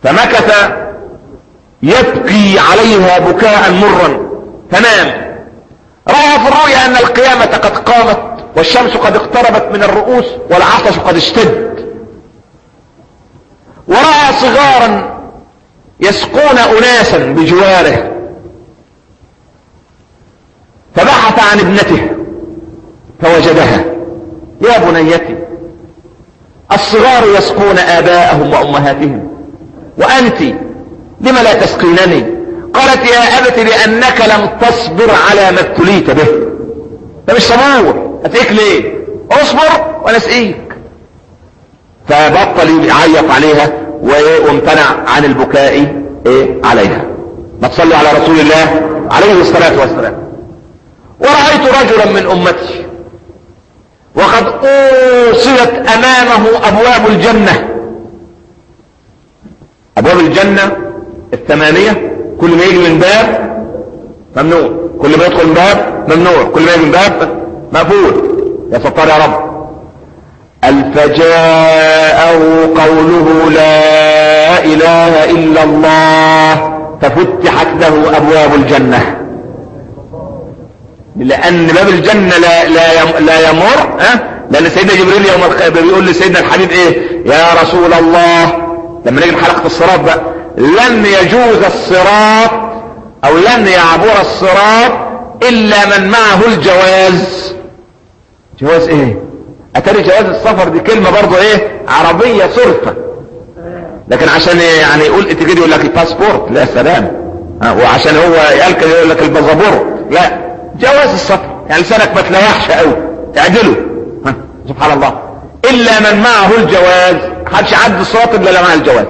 فمكث يبكي عليها بكاء مرا فنام رأى في الرؤيا ان القيامة قد قامت والشمس قد اقتربت من الرؤوس والعطش قد اشتد ورأى صغارا يسقون اناسا بجواره فبحث عن ابنته فوجدها يا بنيتي الصغار يسقون اباءهم وامهاتهم وانت لم لا تسقينني قالت يا ابت لانك لم تصبر على ما ابتليت به انت مش صبور هتقيك ليه اصبر وانا اسقيك فبطل يعيط عليها وامتنع عن البكاء ايه عليها ما تصلي على رسول الله عليه الصلاة والسلام ورأيت رجلا من امتي وقد اوصلت امامه ابواب الجنة ابواب الجنة الثمانية كل ما يجي من باب ممنوع كل ما يدخل من باب ممنوع كل ما يجي من باب مقبول يا ستار يا رب الفجاءه قوله لا اله الا الله ففتحت له ابواب الجنة لان باب الجنة لا, لا, لا يمر ها لان سيدنا جبريل يوم القيامة بيقول لسيدنا الحبيب ايه يا رسول الله لما نيجي حلقة الصراط بقى لن يجوز الصراط او لن يعبر الصراط الا من معه الجواز جواز ايه اتاري جواز السفر دي كلمة برضو ايه عربية صرفة لكن عشان يعني يقول انت كده يقول لك الباسبورت لا سلام وعشان هو يالك يقول لك البازابورت لا جواز السفر يعني لسانك ما تلوحش قوي اعدله سبحان الله الا من معه الجواز محدش يعدي الصراط الا معه الجواز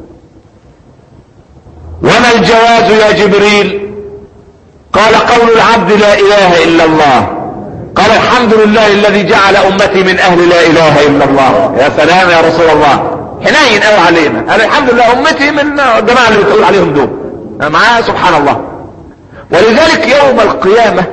وما الجواز يا جبريل قال قول العبد لا اله الا الله قال الحمد لله الذي جعل امتي من اهل لا اله الا الله يا سلام يا رسول الله حنين قوي علينا قال الحمد لله امتي من الجماعه اللي بتقول عليهم دول معاه سبحان الله ولذلك يوم القيامه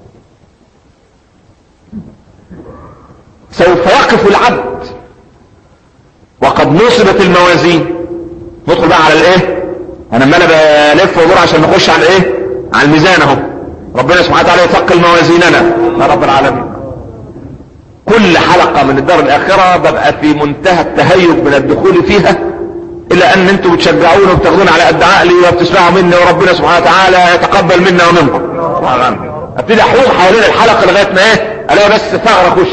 سوف يقف العبد وقد نصبت الموازين ندخل بقى على الايه انا ما انا بلف وادور عشان نخش على الايه على الميزان اهو ربنا سبحانه وتعالى يثقل موازيننا يا رب العالمين كل حلقة من الدار الاخرة ببقى في منتهى التهيب من الدخول فيها الا ان انتم بتشجعوني وبتاخدوني على قد عقلي وبتسمعوا مني وربنا سبحانه وتعالى يتقبل منا ومنكم ابتدي احوم حوالين الحلقة لغاية ما ايه الاقي بس ثغرة اخش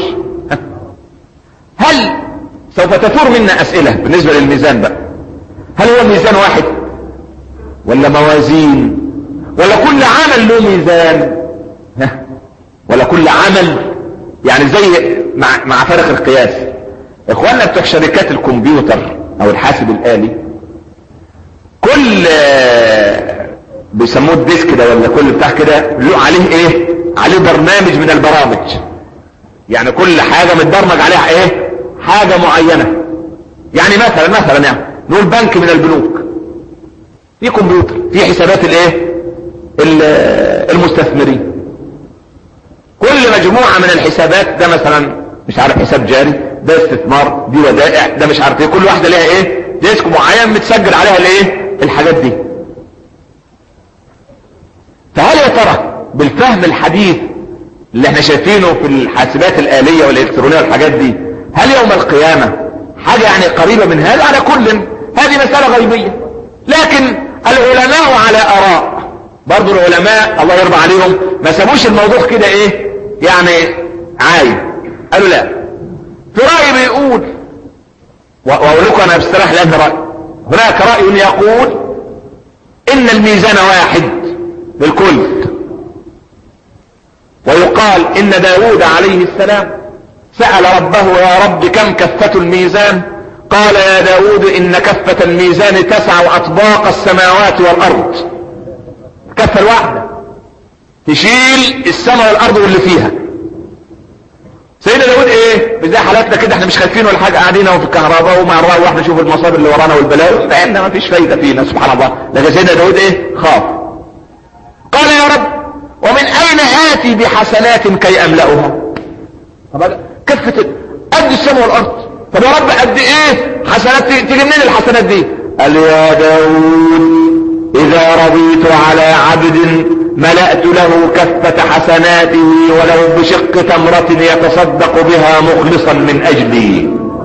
هل سوف تثور منا اسئلة بالنسبة للميزان بقى هل هو ميزان واحد ولا موازين ولا كل عمل له ميزان ولا كل عمل يعني زي مع, مع فرق القياس اخواننا بتوع شركات الكمبيوتر او الحاسب الالي كل بيسموه الديسك ده ولا كل بتاع كده له عليه ايه عليه برنامج من البرامج يعني كل حاجة متبرمج عليها ايه حاجة معينة يعني مثلا مثلا يعني نقول بنك من البنوك في كمبيوتر في حسابات الايه المستثمرين كل مجموعة من الحسابات ده مثلا مش عارف حساب جاري ده استثمار دي ودائع ده مش عارف ايه كل واحدة ليها ايه ديسك معين متسجل عليها الايه الحاجات دي فهل يا ترى بالفهم الحديث اللي احنا شايفينه في الحاسبات الآلية والإلكترونية والحاجات دي هل يوم القيامة حاجة يعني قريبة من هذا على كل هذه مسألة غيبية لكن العلماء على آراء برضو العلماء الله يرضى عليهم ما سابوش الموضوع كده ايه يعني عايم قالوا لا في رأي بيقول واقول لكم انا بصراحة لان رأي هناك رأي يقول ان الميزان واحد للكل ويقال ان داود عليه السلام سأل ربه يا رب كم كفة الميزان قال يا داود ان كفة الميزان تسع اطباق السماوات والارض الكفة الواحدة تشيل السماء والارض واللي فيها سيدنا داود ايه زي حالاتنا كده احنا مش خايفين ولا حاجه قاعدين اهو في الكهرباء ومع نروح نشوف المصائب اللي ورانا والبلاوي فاحنا ما فيش فايده فينا سبحان الله لكن سيدنا داود ايه خاف قال يا رب ومن اين اتي بحسنات كي املاها طب كفه قد السماء والارض طب يا رب قد ايه حسنات تيجي منين الحسنات دي قال يا داود اذا رضيت على عبد ملأت له كفة حسناته ولو بشق تمرة يتصدق بها مخلصا من اجلي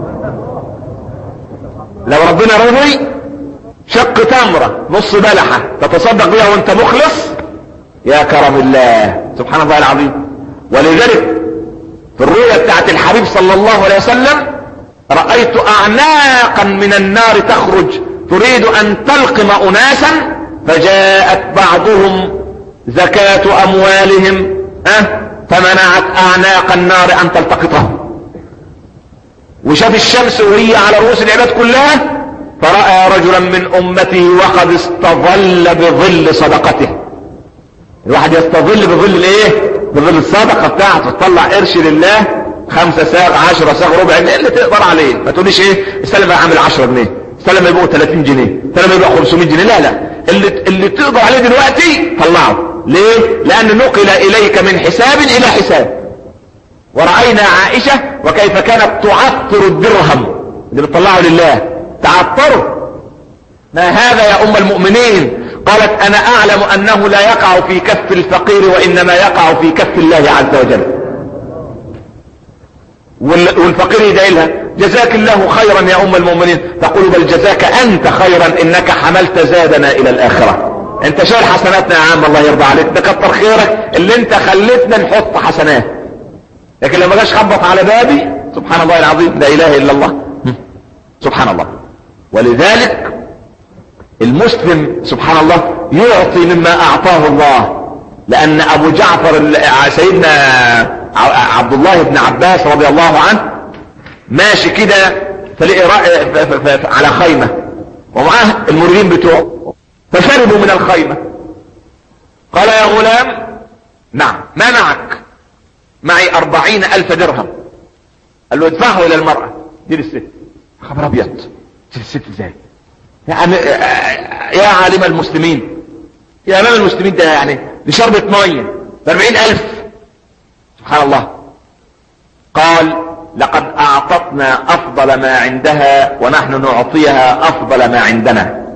لو ربنا رضي شق تمرة نص بلحة تتصدق بها وانت مخلص يا كرم الله سبحان الله العظيم ولذلك في الرؤية بتاعت الحبيب صلى الله عليه وسلم رأيت اعناقا من النار تخرج تريد ان تلقم اناسا فجاءت بعضهم زكاة اموالهم أه فمنعت اعناق النار ان تلتقطهم وشاف الشمس وهي على رؤوس العباد كلها فرأى رجلا من امته وقد استظل بظل صدقته الواحد يستظل بظل الايه بظل الصدقة بتاعته تطلع قرش لله خمسة ساغ عشرة ساغ ربع جنيه اللي تقدر عليه ما تقوليش ايه استلم بقى عامل 10 جنيه استلم يبقوا 30 جنيه استلم يبقوا 500 جنيه لا لا اللي اللي تقدر عليه دلوقتي طلعه ليه لان نقل اليك من حساب الى حساب ورأينا عائشة وكيف كانت تعطر الدرهم اللي بتطلعه لله تعطره ما هذا يا ام المؤمنين قالت انا اعلم انه لا يقع في كف الفقير وانما يقع في كف الله عز وجل والفقير يدعي لها جزاك الله خيرا يا ام المؤمنين تقول بل جزاك انت خيرا انك حملت زادنا الى الاخرة انت شايل حسناتنا يا عم الله يرضى عليك ده كتر خيرك اللي انت خلتنا نحط حسنات لكن لما جاش خبط على بابي سبحان الله العظيم لا اله الا الله سبحان الله ولذلك المسلم سبحان الله يعطي مما اعطاه الله لان ابو جعفر سيدنا عبد الله بن عباس رضي الله عنه ماشي كده فلقي على خيمة ومعاه المريدين بتوعه فشربوا من الخيمة قال يا غلام نعم ما معك معي أربعين ألف درهم قال له ادفعه إلى المرأة دي للست خبر أبيض دي للست ازاي يعني يا عالم المسلمين يا امام المسلمين ده يعني دي شربة مية باربعين الف سبحان الله قال لقد اعطتنا افضل ما عندها ونحن نعطيها افضل ما عندنا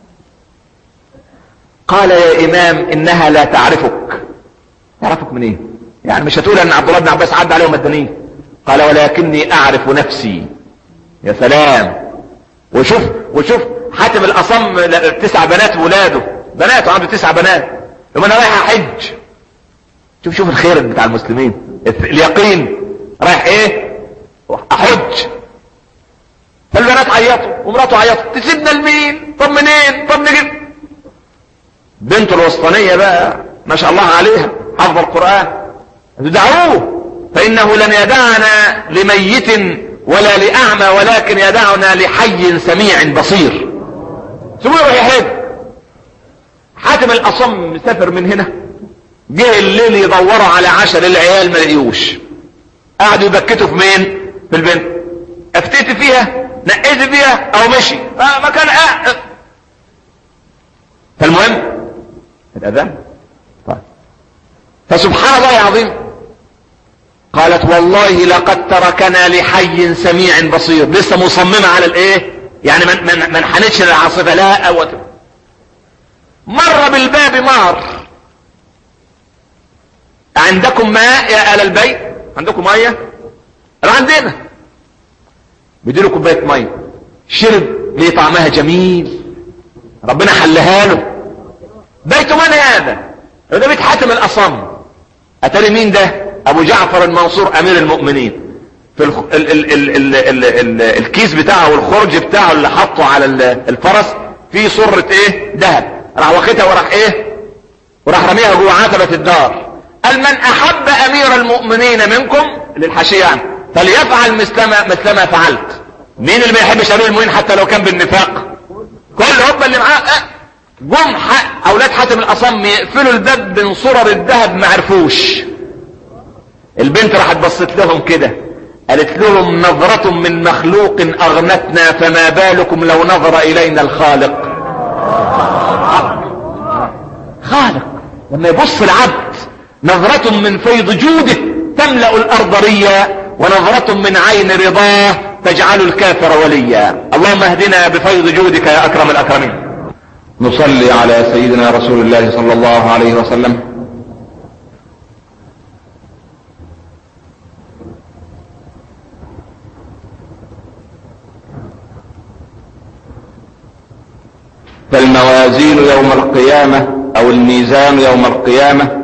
قال يا امام انها لا تعرفك تعرفك من ايه يعني مش هتقول ان عبد الله بن عباس عدى عليهم الدنيا قال ولكني اعرف نفسي يا سلام وشوف وشوف حاتم الاصم تسع بنات ولاده بناته عنده تسع بنات يوم انا رايح احج شوف شوف الخير بتاع المسلمين اليقين رايح ايه احج فالبنات عيطوا ومراته عيطت تسيبنا لمين طب منين طب نجيب بنته الوسطانية بقى ما شاء الله عليها حفظ القرآن دعوه فانه لن يدعنا لميت ولا لأعمى ولكن يدعنا لحي سميع بصير سيبوه يروح يحج حاتم الأصم مسافر من هنا جه الليل يدوروا على عشر العيال ما لقيوش قعدوا يبكتوا في مين في البنت افتيت فيها نقيت فيها او مشي ما كان قاعد فالمهم الاذان طيب فسبحان الله العظيم قالت والله لقد تركنا لحي سميع بصير لسه مصممة على الايه يعني من من من حنتش للعاصفة لا قوة مر بالباب مار عندكم ماء يا آل البيت عندكم مية عندنا بديله كوباية مية شرب ليه طعمها جميل ربنا حلها له بيت من هذا ده بيت حاتم الاصم اتاري مين ده ابو جعفر المنصور امير المؤمنين في الخ... ال... ال... ال... ال... ال... ال... الكيس بتاعه والخرج بتاعه اللي حطه على الفرس فيه صرة ايه ذهب راح واخدها وراح ايه وراح رميها جوه عتبة الدار قال من احب امير المؤمنين منكم للحشية يعني فليفعل مثل ما مثل ما فعلت مين اللي ما يحبش امير المؤمنين حتى لو كان بالنفاق كل هم اللي معاه اه جم اولاد حاتم الاصم يقفلوا الباب من صرر الذهب ما عرفوش البنت راحت بصت لهم كده قالت لهم نظرة من مخلوق اغنتنا فما بالكم لو نظر الينا الخالق خالق لما يبص العبد نظرة من فيض جوده تملأ الارض ريا ونظرة من عين رضاه تجعل الكافر وليا اللهم اهدنا بفيض جودك يا اكرم الاكرمين نصلي على سيدنا رسول الله صلى الله عليه وسلم فالموازين يوم القيامة او الميزان يوم القيامة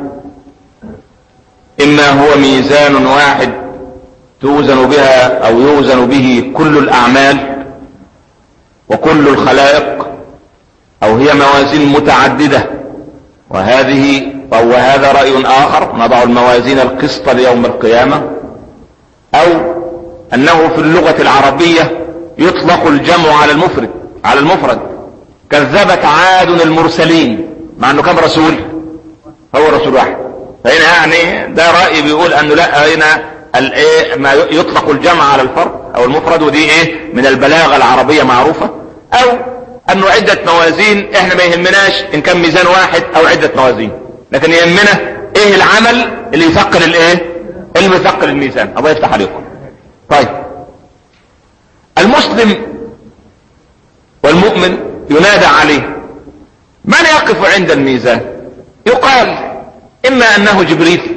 اما هو ميزان واحد توزن بها او يوزن به كل الاعمال وكل الخلائق او هي موازين متعددة وهذه او هذا رأي اخر نضع الموازين القسط ليوم القيامة او انه في اللغة العربية يطلق الجمع على المفرد على المفرد كذبت عاد المرسلين مع انه كم رسول هو رسول واحد فهنا يعني ده رأي بيقول انه لا هنا الايه ما يطلق الجمع على الفرد او المفرد ودي ايه من البلاغة العربية معروفة او انه عدة موازين احنا ما يهمناش ان كان ميزان واحد او عدة موازين لكن يهمنا ايه العمل اللي يثقل الايه اللي يثقل الميزان الله يفتح عليكم طيب المسلم والمؤمن ينادى عليه من يقف عند الميزان يقال اما انه جبريل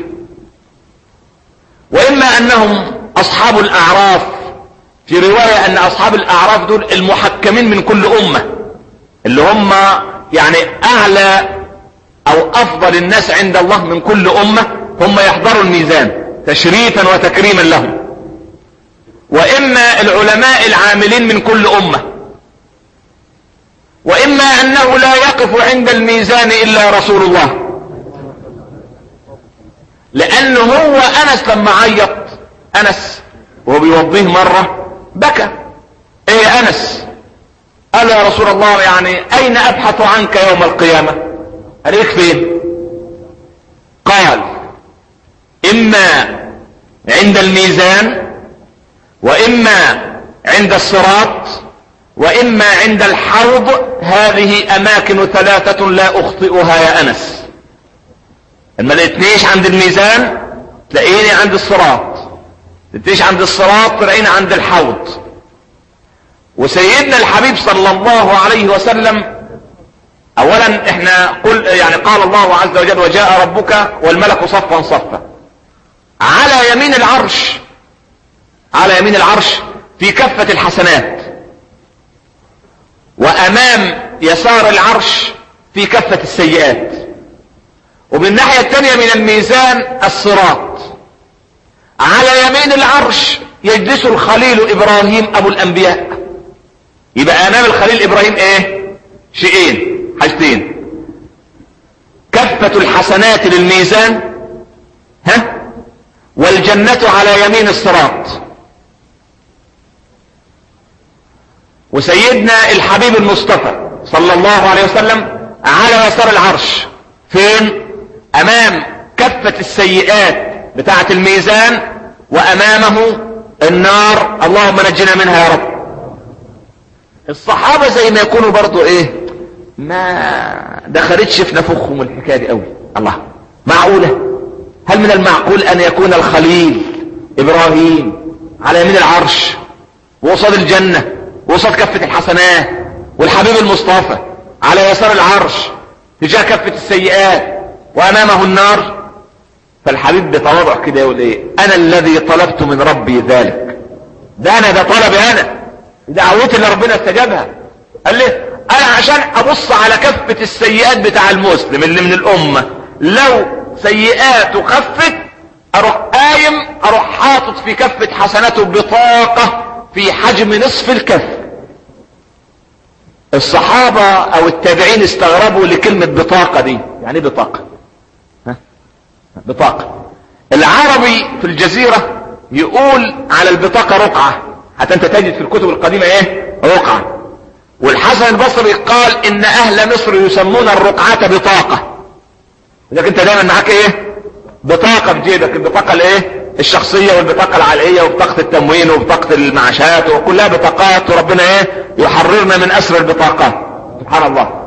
واما انهم اصحاب الاعراف في رواية ان اصحاب الاعراف دول المحكمين من كل امة اللي هم يعني اعلى او افضل الناس عند الله من كل امة هم يحضروا الميزان تشريفا وتكريما لهم واما العلماء العاملين من كل امة واما انه لا يقف عند الميزان الا رسول الله لانه هو انس لما عيط انس وهو بيوضيه مرة بكى ايه يا انس قال يا رسول الله يعني اين ابحث عنك يوم القيامة قال ايه فين قال اما عند الميزان واما عند الصراط واما عند الحوض هذه اماكن ثلاثة لا اخطئها يا انس ما لقيتنيش عند الميزان تلاقيني عند الصراط تلاقينيش عند الصراط تلاقيني عند الحوض وسيدنا الحبيب صلى الله عليه وسلم اولا احنا قل يعني قال الله عز وجل وجاء ربك والملك صفا صفا على يمين العرش على يمين العرش في كفة الحسنات وامام يسار العرش في كفة السيئات ومن الناحية التانية من الميزان الصراط على يمين العرش يجلس الخليل ابراهيم ابو الانبياء يبقى امام الخليل ابراهيم ايه شيئين حاجتين كفة الحسنات للميزان ها والجنة على يمين الصراط وسيدنا الحبيب المصطفى صلى الله عليه وسلم على يسار العرش فين امام كفة السيئات بتاعة الميزان وامامه النار اللهم نجنا منها يا رب الصحابة زي ما يكونوا برضو ايه ما دخلتش في نفخهم الحكاية دي قوي الله معقولة هل من المعقول ان يكون الخليل ابراهيم على يمين العرش وقصاد الجنة وقصاد كفة الحسنات والحبيب المصطفى على يسار العرش تجاه كفة السيئات وامامه النار فالحبيب بتواضع كده يقول ايه انا الذي طلبت من ربي ذلك ده انا ده طلبي انا دعوتي اللي ربنا استجابها قال لي انا عشان ابص على كفة السيئات بتاع المسلم اللي من الامة لو سيئاته خفت اروح قايم اروح حاطط في كفة حسناته بطاقة في حجم نصف الكف الصحابة او التابعين استغربوا لكلمة بطاقة دي يعني ايه بطاقة ها؟ بطاقة العربي في الجزيرة يقول على البطاقة رقعة حتى انت تجد في الكتب القديمة ايه رقعة والحسن البصري قال ان اهل مصر يسمون الرقعة بطاقة لكن انت دايما معاك ايه بطاقة في جيبك البطاقة الايه الشخصية والبطاقة العالية وبطاقة التموين وبطاقة المعاشات وكلها بطاقات وربنا ايه يحررنا من اسر البطاقات سبحان الله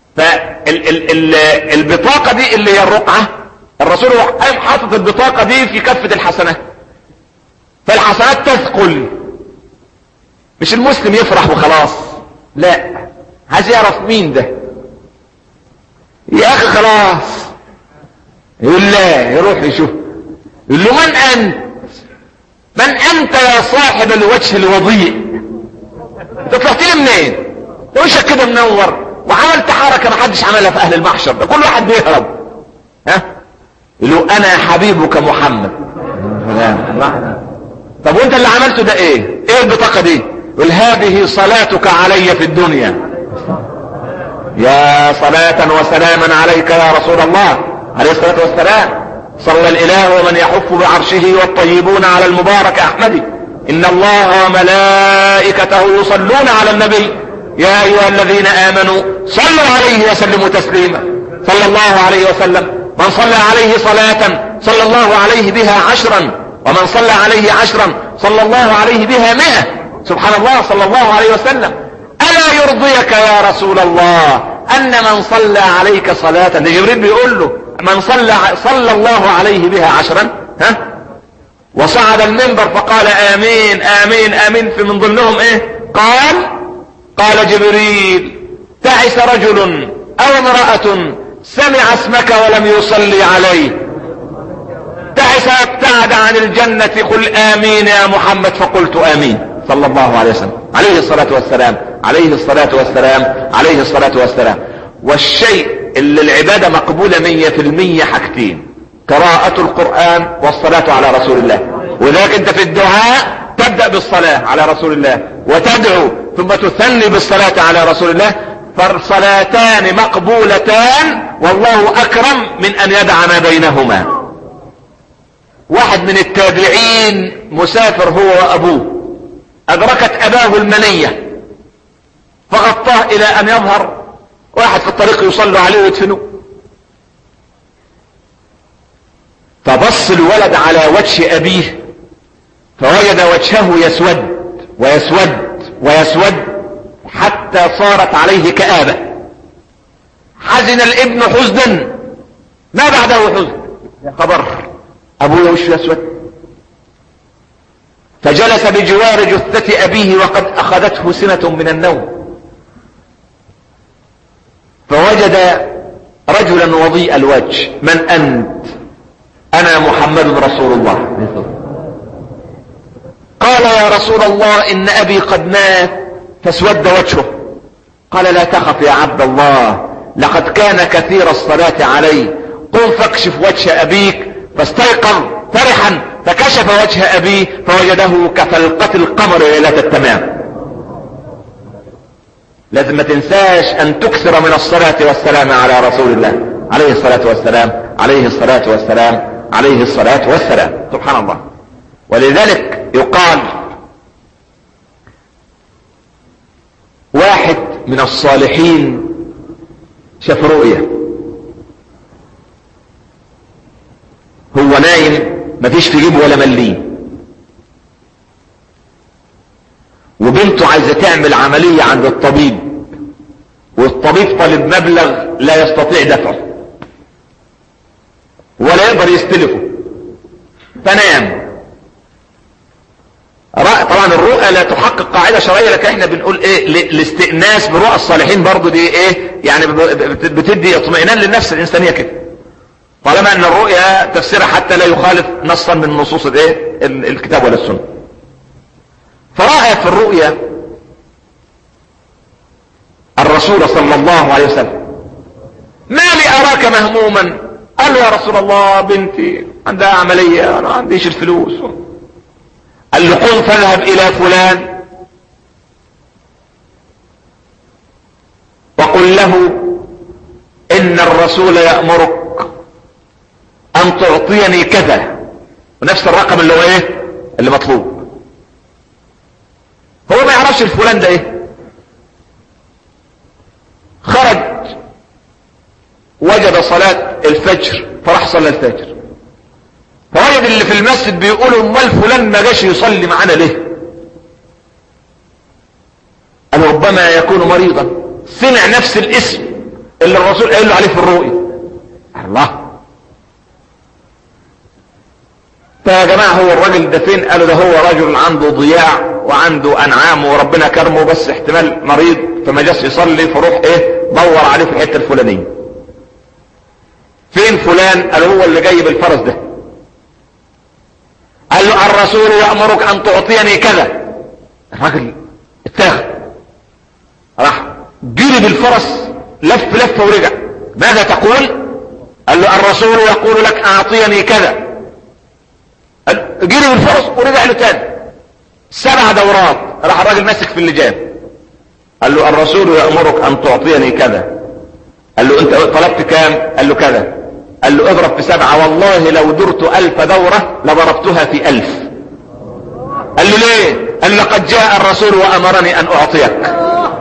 فالبطاقة دي اللي هي الرقعة الرسول قام حاطط البطاقة دي في كفة الحسنات فالحسنات تثقل مش المسلم يفرح وخلاص لا عايز يعرف مين ده يا اخي خلاص يقول لا يروح يشوف يقول له من انت من انت يا صاحب الوجه الوضيء انت طلعت لي منين وشك كده منور وعملت حركه ما حدش عملها في اهل المحشر ده كل واحد بيهرب ها يقول له انا حبيبك محمد طب وانت اللي عملته ده ايه ايه البطاقه دي يقول هذه صلاتك علي في الدنيا يا صلاة وسلاما عليك يا رسول الله عليه الصلاة والسلام صلى الاله ومن يحف بعرشه والطيبون على المبارك احمد ان الله وملائكته يصلون على النبي يا ايها الذين امنوا صلوا عليه وسلموا تسليما صلى الله عليه وسلم من صلى عليه صلاة صلى الله عليه بها عشرا ومن صلى عليه عشرا صلى الله عليه بها مئة سبحان الله صلى الله عليه وسلم الا يرضيك يا رسول الله ان من صلى عليك صلاة ده جبريل بيقول له من صلى صلى الله عليه بها عشرا ها وصعد المنبر فقال امين امين امين في من ضمنهم ايه قال قال جبريل تعس رجل او امرأة سمع اسمك ولم يصلي عليه تعس وابتعد عن الجنة قل امين يا محمد فقلت امين صلى الله عليه وسلم عليه الصلاة والسلام عليه الصلاة والسلام عليه الصلاة والسلام والشيء اللي العبادة مقبولة مية في المية حاجتين قراءة القرآن والصلاة على رسول الله وذلك انت في الدعاء تبدأ بالصلاة على رسول الله وتدعو ثم تثني بالصلاة على رسول الله فالصلاتان مقبولتان والله اكرم من ان يدع ما بينهما واحد من التابعين مسافر هو وابوه ادركت اباه المنية فغطاه الى ان يظهر واحد في الطريق يصلوا عليه ويدفنوه فبص الولد على وجه ابيه فوجد وجهه يسود ويسود ويسود حتى صارت عليه كآبة حزن الابن حزنا ما بعده حزن خبر ابوه وشه اسود فجلس بجوار جثة ابيه وقد اخذته سنة من النوم فوجد رجلا وضيء الوجه من انت انا محمد رسول الله قال يا رسول الله ان ابي قد مات فاسود وجهه قال لا تخف يا عبد الله لقد كان كثير الصلاة عليه قم فاكشف وجه ابيك فاستيقظ فرحا فكشف وجه ابيه فوجده كفلقة القمر ليلة التمام لازم ما تنساش ان تكثر من الصلاة والسلام على رسول الله عليه الصلاة والسلام عليه الصلاة والسلام عليه الصلاة والسلام سبحان الله ولذلك يقال واحد من الصالحين شاف رؤية هو نايم مفيش في جيبه ولا مليم وبنته عايزة تعمل عملية عند الطبيب والطبيب طالب مبلغ لا يستطيع دفعه ولا يقدر يستلفه فنام طبعا الرؤى لا تحقق قاعدة شرعية لكن احنا بنقول ايه الاستئناس برؤى الصالحين برضو دي ايه يعني بتدي اطمئنان للنفس الانسانية كده طالما ان الرؤيا تفسيرها حتى لا يخالف نصا من نصوص الايه الكتاب ولا السنة فرأى في الرؤيا الرسول صلى الله عليه وسلم ما لي اراك مهموما قال له يا رسول الله بنتي عندها عملية انا ما عنديش الفلوس قال له قم فاذهب الى فلان وقل له ان الرسول يأمرك ان تعطيني كذا ونفس الرقم اللي هو ايه اللي مطلوب هو ما يعرفش الفلان ده ايه خرج وجد صلاة الفجر فراح صلى الفجر فوجد اللي في المسجد بيقولوا امال فلان ما جاش يصلي معانا ليه قال ربما يكون مريضا سمع نفس الاسم اللي الرسول قال له عليه في الرؤيا الله فيا جماعة هو الراجل ده فين قالوا ده هو رجل عنده ضياع وعنده انعام وربنا كرمه بس احتمال مريض فما جاش يصلي فروح ايه دور عليه في الحته الفلانيه فين فلان قال هو اللي جاي بالفرس ده قال له الرسول يأمرك ان تعطيني كذا الراجل اتاخد راح جري بالفرس لف لف ورجع ماذا تقول قال له الرسول يقول لك اعطيني كذا جري بالفرس ورجع له تاني سبع دورات راح الراجل ماسك في اللجان قال له الرسول يأمرك ان تعطيني كذا قال له انت طلبت كام قال له كذا قال له اضرب في سبعة والله لو درت الف دورة لضربتها في الف قال له ليه قال لقد جاء الرسول وامرني ان اعطيك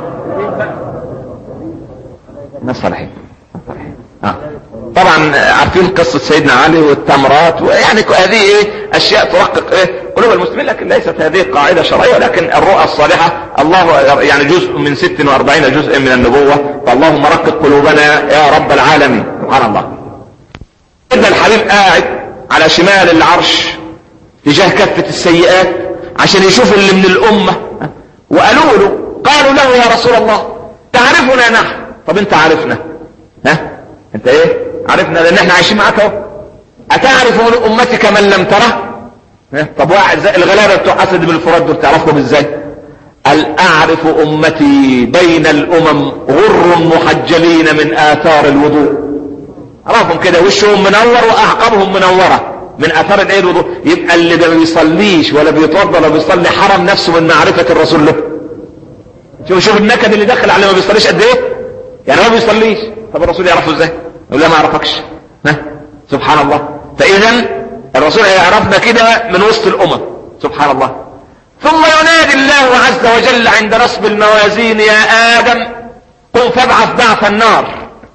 ناس صالحين آه. طبعا عارفين قصة سيدنا علي والتمرات ويعني هذه ايه اشياء ترقق ايه قلوب المسلمين لكن ليست هذه قاعدة شرعية ولكن الرؤى الصالحة الله يعني جزء من 46 جزء من النبوة فاللهم رقق قلوبنا يا رب العالمين سبحان الله سيدنا الحبيب قاعد على شمال العرش تجاه كفة السيئات عشان يشوف اللي من الامة وقالوا له قالوا له يا رسول الله تعرفنا نحن طب انت عارفنا ها انت ايه عرفنا لان احنا عايشين معاك اهو اتعرف من امتك من لم تره طب واحد زي الغلابه بتوع اسد بن الفرات دول تعرفهم ازاي قال اعرف امتي بين الامم غر محجلين من اثار الوضوء عرفهم كده وشهم منور واعقابهم منوره من اثار الايه الوضوء يبقى اللي ما بيصليش ولا بيتوضا ولا بيصلي حرم نفسه من معرفه الرسول له شوف شوف النكد اللي دخل على ما بيصليش قد ايه يعني ما بيصليش طب الرسول يعرفه ازاي يقول لا ما اعرفكش ها سبحان الله فاذا الرسول هيعرفنا كده من وسط الامم سبحان الله ثم ينادي الله عز وجل عند نصب الموازين يا ادم قم فابعث بعث النار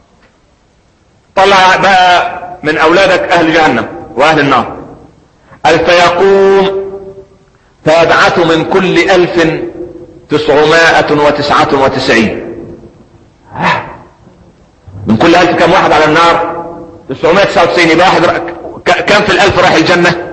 طلع بقى من اولادك اهل جهنم واهل النار قال فيقوم فيبعث من كل الف تسعمائة وتسعة وتسعين من كل الف كم واحد على النار 999 يبقى واحد كم في الالف راح الجنة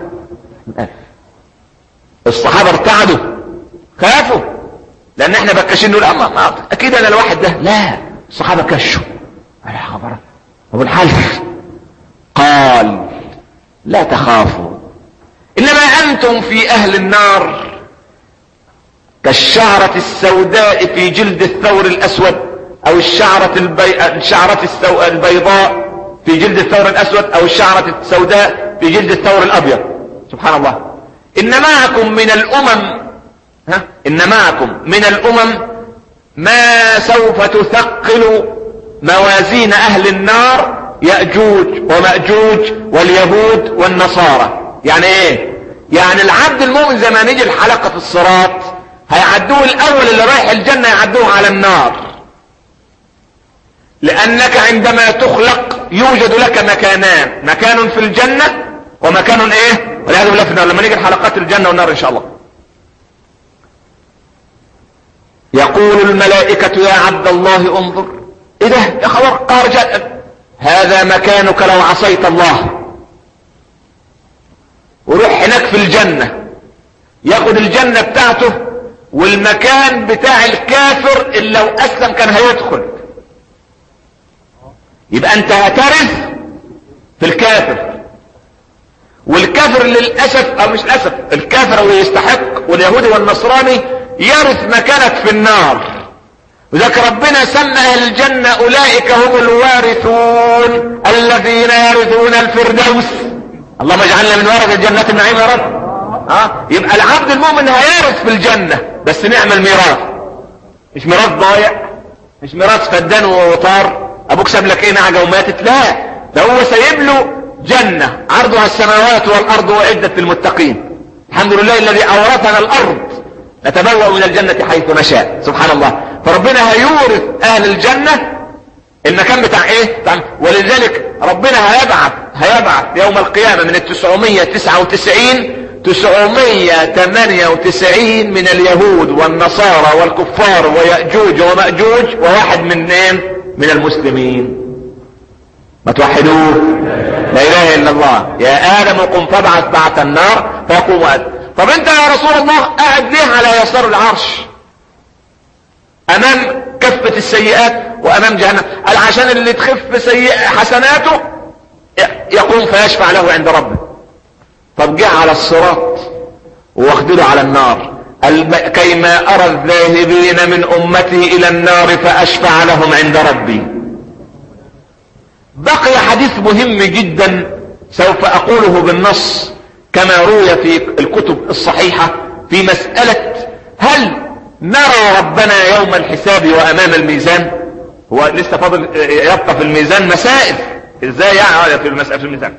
الصحابة ارتعدوا خافوا لان احنا بكاشين نقول اما اكيد انا الواحد ده لا الصحابة كشوا على خبر ابو الحلف قال لا تخافوا انما انتم في اهل النار كالشعرة السوداء في جلد الثور الاسود او الشعرة, البي... الشعرة السو... البيضاء في جلد الثور الاسود او الشعرة السوداء في جلد الثور الابيض سبحان الله ان معكم من الامم ها ان معكم من الامم ما سوف تثقل موازين اهل النار يأجوج ومأجوج واليهود والنصارى يعني ايه يعني العبد المؤمن زي ما نيجي الحلقة الصراط هيعدوه الاول اللي رايح الجنة يعدوه على النار لانك عندما تخلق يوجد لك مكانان مكان في الجنة ومكان ايه والعياذ بالله في النار لما نيجي الحلقات الجنة والنار ان شاء الله يقول الملائكة يا عبد الله انظر ايه ده يا خبر قهر جاء هذا مكانك لو عصيت الله وروح هناك في الجنة ياخد الجنة بتاعته والمكان بتاع الكافر اللي لو اسلم كان هيدخل يبقى انت هترث في الكافر والكافر للاسف او مش للاسف الكافر اللي يستحق واليهودي والنصراني يرث مكانك في النار وذلك ربنا سمى اهل الجنة اولئك هم الوارثون الذين يرثون الفردوس اللهم اجعلنا من ورث الجنة النعيم يا رب ها يبقى العبد المؤمن هيرث في الجنة بس نعمل ميراث مش ميراث ضايع مش ميراث فدان وطار ابوك ساب لك ايه نعجة وماتت لا ده هو سايب له جنة عرضها السماوات والارض وعدة للمتقين الحمد لله الذي اورثنا الارض نتبوأ من الجنة حيث نشاء سبحان الله فربنا هيورث اهل الجنة المكان بتاع ايه بتاع ولذلك ربنا هيبعث هيبعث يوم القيامة من التسعمية تسعة وتسعين تسعمية تمانية وتسعين من اليهود والنصارى والكفار ويأجوج ومأجوج وواحد من ايه من المسلمين ما توحدوه لا اله الا الله يا ادم قم فابعث بعث النار فيقوم آدم طب انت يا رسول الله قاعد ليه على يسار العرش امام كفة السيئات وامام جهنم قال عشان اللي تخف سيئ حسناته يقوم فيشفع له عند ربه طب جه على الصراط واخدله على النار كيما ارى الذاهبين من امتي الى النار فاشفع لهم عند ربي بقي حديث مهم جدا سوف اقوله بالنص كما روي في الكتب الصحيحة في مسألة هل نرى ربنا يوم الحساب وامام الميزان هو لسه فاضل يبقى في الميزان مسائل ازاي يعني في المسألة في الميزان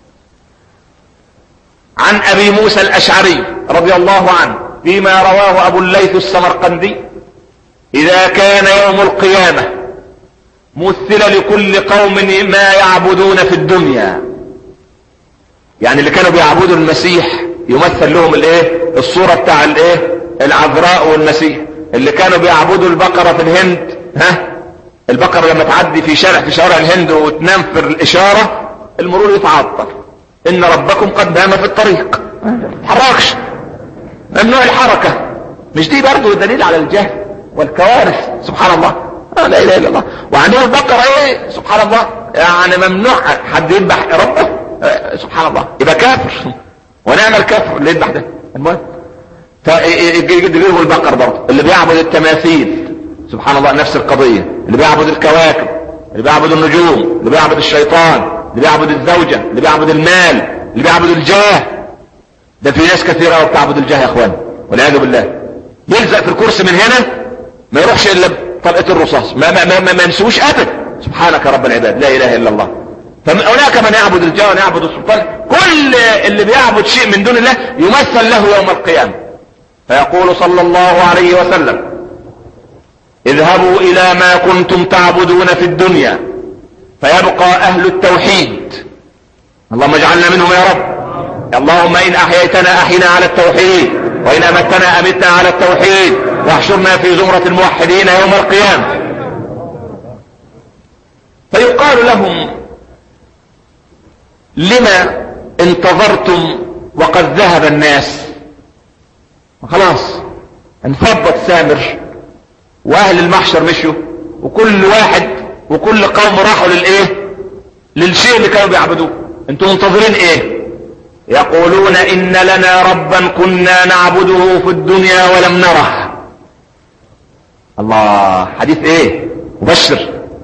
عن ابي موسى الاشعري رضي الله عنه فيما رواه ابو الليث السمرقندي اذا كان يوم القيامة مثل لكل قوم ما يعبدون في الدنيا يعني اللي كانوا بيعبدوا المسيح يمثل لهم الايه الصورة بتاع الايه العذراء والمسيح اللي كانوا بيعبدوا البقرة في الهند ها البقرة لما تعدي في شارع في شوارع الهند وتنام في الاشارة المرور يتعطل ان ربكم قد نام في الطريق تحركش ممنوع الحركة مش دي برضو دليل على الجهل والكوارث سبحان الله آه لا اله الا الله وعندهم البقرة ايه سبحان الله يعني ممنوع حد يذبح ربه آه سبحان الله يبقى كافر ونعمل كافر اللي يذبح ده المهم فيجيبوا البقر برضه اللي بيعبد التماثيل سبحان الله نفس القضية اللي بيعبد الكواكب اللي بيعبد النجوم اللي بيعبد الشيطان اللي بيعبد الزوجة اللي بيعبد المال اللي بيعبد الجاه ده في ناس كثيرة بتعبد الجاه يا اخوان والعياذ بالله يلزق في الكرسي من هنا ما يروحش الا بطلقة الرصاص ما ما ما, ما, ما يمسوش ابدا سبحانك رب العباد لا اله الا الله فهناك من يعبد الجاه ويعبد السلطان كل اللي بيعبد شيء من دون الله يمثل له يوم القيامة فيقول صلى الله عليه وسلم اذهبوا الى ما كنتم تعبدون في الدنيا فيبقى اهل التوحيد اللهم اجعلنا منهم يا رب اللهم ان احييتنا احينا على التوحيد وان امتنا امتنا على التوحيد واحشرنا في زمرة الموحدين يوم القيامة فيقال لهم لما انتظرتم وقد ذهب الناس خلاص انفضت سامر واهل المحشر مشوا وكل واحد وكل قوم راحوا للايه للشيء اللي كانوا بيعبدوه انتوا منتظرين ايه يقولون ان لنا ربا كنا نعبده في الدنيا ولم نره الله حديث ايه مبشر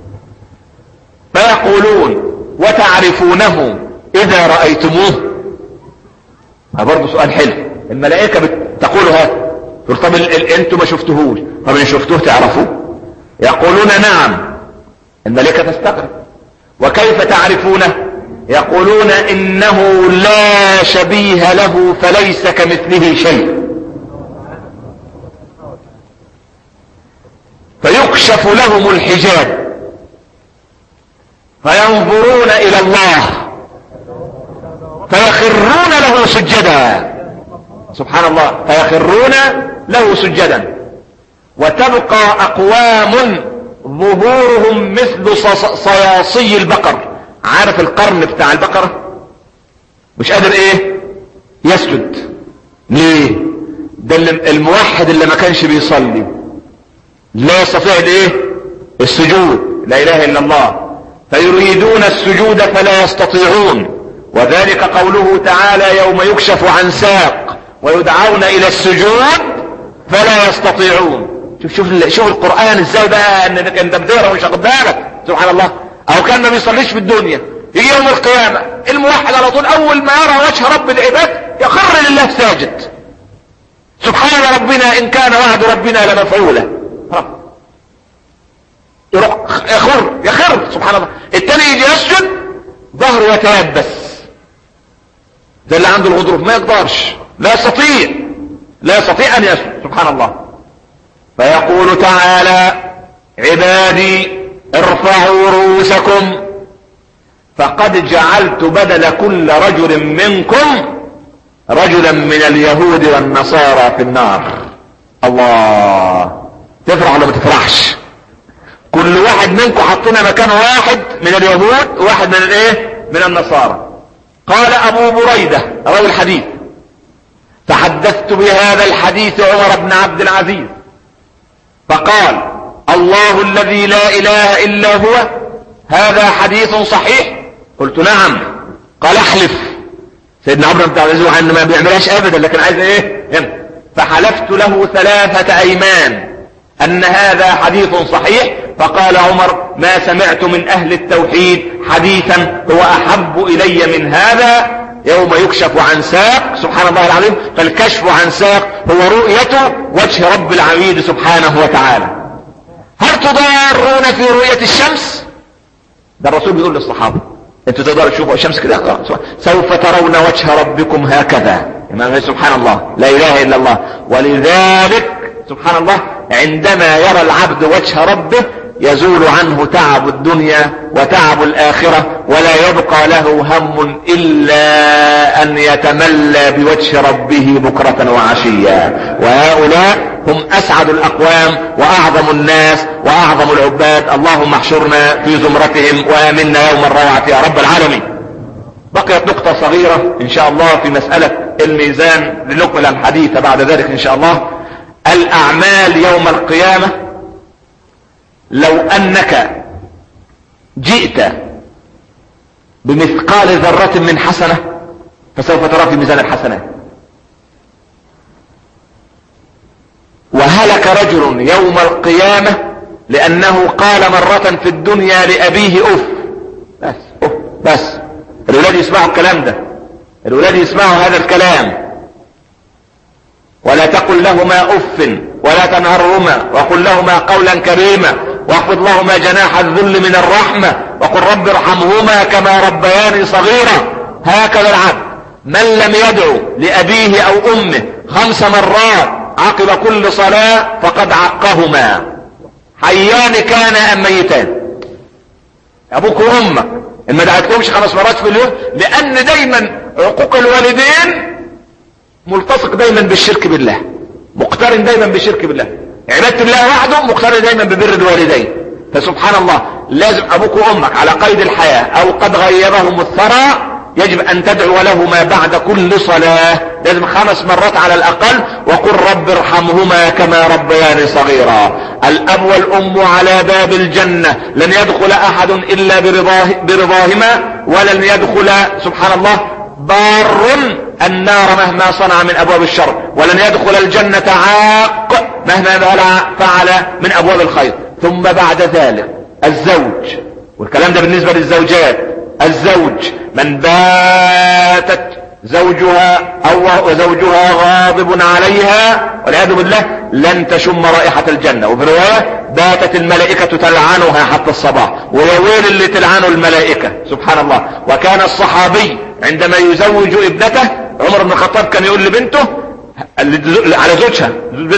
فيقولون وتعرفونه اذا رأيتموه برضه سؤال حلو الملائكة بتقول هذا طب انتوا ما شفتهوش طب ان شفتوه تعرفوه يقولون نعم الملائكة تستغرب وكيف تعرفونه يقولون انه لا شبيه له فليس كمثله شيء فيكشف لهم الحجاب فينظرون الى الله فيخرون له سجدا سبحان الله فيخرون له سجدا وتبقى اقوام ظهورهم مثل صياصي البقر عارف القرن بتاع البقرة مش قادر ايه يسجد ليه ده الموحد اللي ما كانش بيصلي لا يستطيع الايه السجود لا اله الا الله فيريدون السجود فلا يستطيعون وذلك قوله تعالى يوم يكشف عن ساق ويدعون الى السجود فلا يستطيعون شوف شوف شوف القران ازاي بقى انك انت بتقرا ومش واخد بالك سبحان الله او كان ما بيصليش في الدنيا يجي يوم القيامه الموحد على طول اول ما يرى وجه رب العباد يخر لله ساجد سبحان ربنا ان كان وعد ربنا لمفعولا رب يروح يخر يخر سبحان الله التاني يجي يسجد ظهره يتيبس ده اللي عنده الغضروف ما يقدرش لا يستطيع لا يستطيع ان يسجد سبحان الله فيقول تعالى عبادي ارفعوا رؤوسكم فقد جعلت بدل كل رجل منكم رجلا من اليهود والنصارى في النار الله تفرح ولا ما تفرحش كل واحد منكم حطينا مكان واحد من اليهود وواحد من الايه من النصارى قال ابو بريدة روي الحديث فحدثت بهذا الحديث عمر بن عبد العزيز فقال الله الذي لا اله الا هو هذا حديث صحيح قلت نعم قال احلف سيدنا عمر بن عبد العزيز ما بيعملهاش ابدا لكن عايز ايه هنا فحلفت له ثلاثة ايمان ان هذا حديث صحيح فقال عمر ما سمعت من اهل التوحيد حديثا هو احب الي من هذا يوم يكشف عن ساق سبحان الله العظيم فالكشف عن ساق هو رؤية وجه رب العبيد سبحانه وتعالى هل تضارون في رؤية الشمس ده الرسول بيقول للصحابة انتوا تقدروا تشوفوا الشمس كده سوف ترون وجه ربكم هكذا سبحان الله لا اله الا الله ولذلك سبحان الله عندما يرى العبد وجه ربه يزول عنه تعب الدنيا وتعب الآخرة ولا يبقى له هم إلا أن يتملى بوجه ربه بكرة وعشيا وهؤلاء هم أسعد الأقوام وأعظم الناس وأعظم العباد اللهم احشرنا في زمرتهم وآمنا يوم الروعة يا رب العالمين بقيت نقطة صغيرة إن شاء الله في مسألة الميزان لنكمل الحديث بعد ذلك إن شاء الله الأعمال يوم القيامة لو انك جئت بمثقال ذرة من حسنة فسوف ترى في ميزان الحسنات وهلك رجل يوم القيامة لانه قال مرة في الدنيا لابيه اف بس اف بس الولاد يسمعوا الكلام ده الولاد يسمعوا هذا الكلام ولا تقل لهما اف ولا تنهرهما وقل لهما قولا كريما واخفض لهما جناح الذل من الرحمة وقل رب ارحمهما كما ربياني صغيرا هكذا العبد من لم يدعو لأبيه أو أمه خمس مرات عقب كل صلاة فقد عقهما حيان كان أم ميتان أبوك وأمك ما دعتلهمش خمس مرات في اليوم لأن دايما عقوق الوالدين ملتصق دايما بالشرك بالله مقترن دايما بالشرك بالله عبادة الله وحده مقترن دايما ببر الوالدين فسبحان الله لازم ابوك وامك على قيد الحياة او قد غيبهم الثرى يجب ان تدعو لهما بعد كل صلاة لازم خمس مرات على الاقل وقل رب ارحمهما كما ربياني صغيرا الاب والام على باب الجنة لن يدخل احد الا برضاه برضاهما ولن يدخل سبحان الله بار النار مهما صنع من ابواب الشر ولن يدخل الجنة عاق مهما فعل من ابواب الخير ثم بعد ذلك الزوج والكلام ده بالنسبة للزوجات الزوج من باتت زوجها او زوجها غاضب عليها والعياذ بالله لن تشم رائحة الجنة وفي رواية باتت الملائكة تلعنها حتى الصباح ويا ويل اللي تلعنه الملائكة سبحان الله وكان الصحابي عندما يزوج ابنته عمر بن الخطاب كان يقول لبنته على زوجها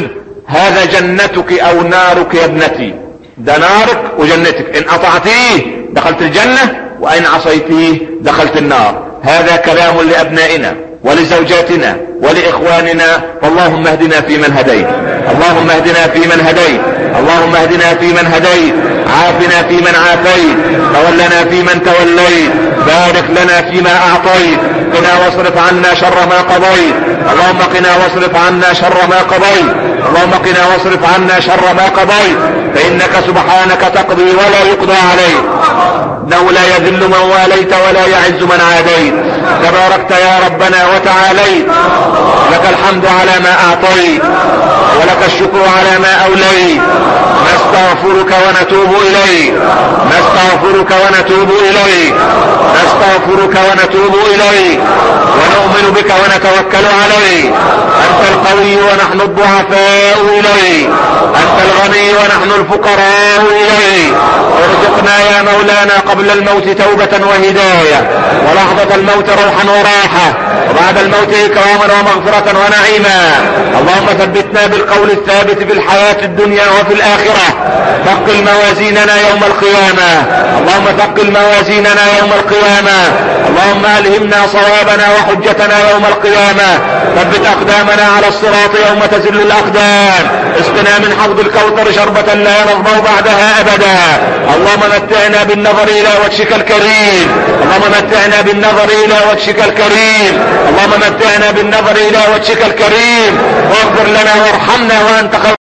هذا جنتك او نارك يا ابنتي ده نارك وجنتك ان اطعتيه دخلت الجنة وان عصيتيه دخلت النار هذا كلام لابنائنا ولزوجاتنا ولاخواننا فاللهم اهدنا في من هديت اللهم اهدنا في من هديت اللهم اهدنا في من هديت عافنا في من عافيت تولنا في من توليت بارك لنا فيما اعطيت قنا واصرف عنا شر ما قضيت اللهم قنا واصرف عنا شر ما قضيت اللهم قنا واصرف عنا شر ما قضيت فانك سبحانك تقضي ولا يقضى عليك انه لا يذل من واليت ولا يعز من عاديت تباركت يا ربنا وتعاليت لك الحمد على ما اعطيت ولك الشكر على ما اوليت نستغفرك ونتوب اليك نستغفرك ونتوب اليك نستغفرك ونتوب اليك ونؤمن بك ونتوكل عليك انت القوي ونحن الضعفاء اليك انت الغني ونحن الفقراء اليك ارزقنا يا مولانا قبل الموت توبة وهداية ولحظة الموت روحا وراحة وبعد الموت اكراما ومغفرة ونعيما اللهم ثبتنا بالقول الثابت في الحياة الدنيا وفي الاخرة ثقل موازيننا يوم القيامة اللهم ثقل موازيننا يوم القيامة اللهم الهمنا صوابنا وحجتنا يوم القيامة ثبت اقدامنا على الصراط يوم تزل الاقدام اسقنا من حوض الكوثر المطر شربة لا نظمأ بعدها ابدا اللهم متعنا بالنظر الى وجهك الكريم اللهم متعنا بالنظر الى وجهك الكريم اللهم متعنا بالنظر الى وجهك الكريم واغفر لنا وارحمنا وانت خير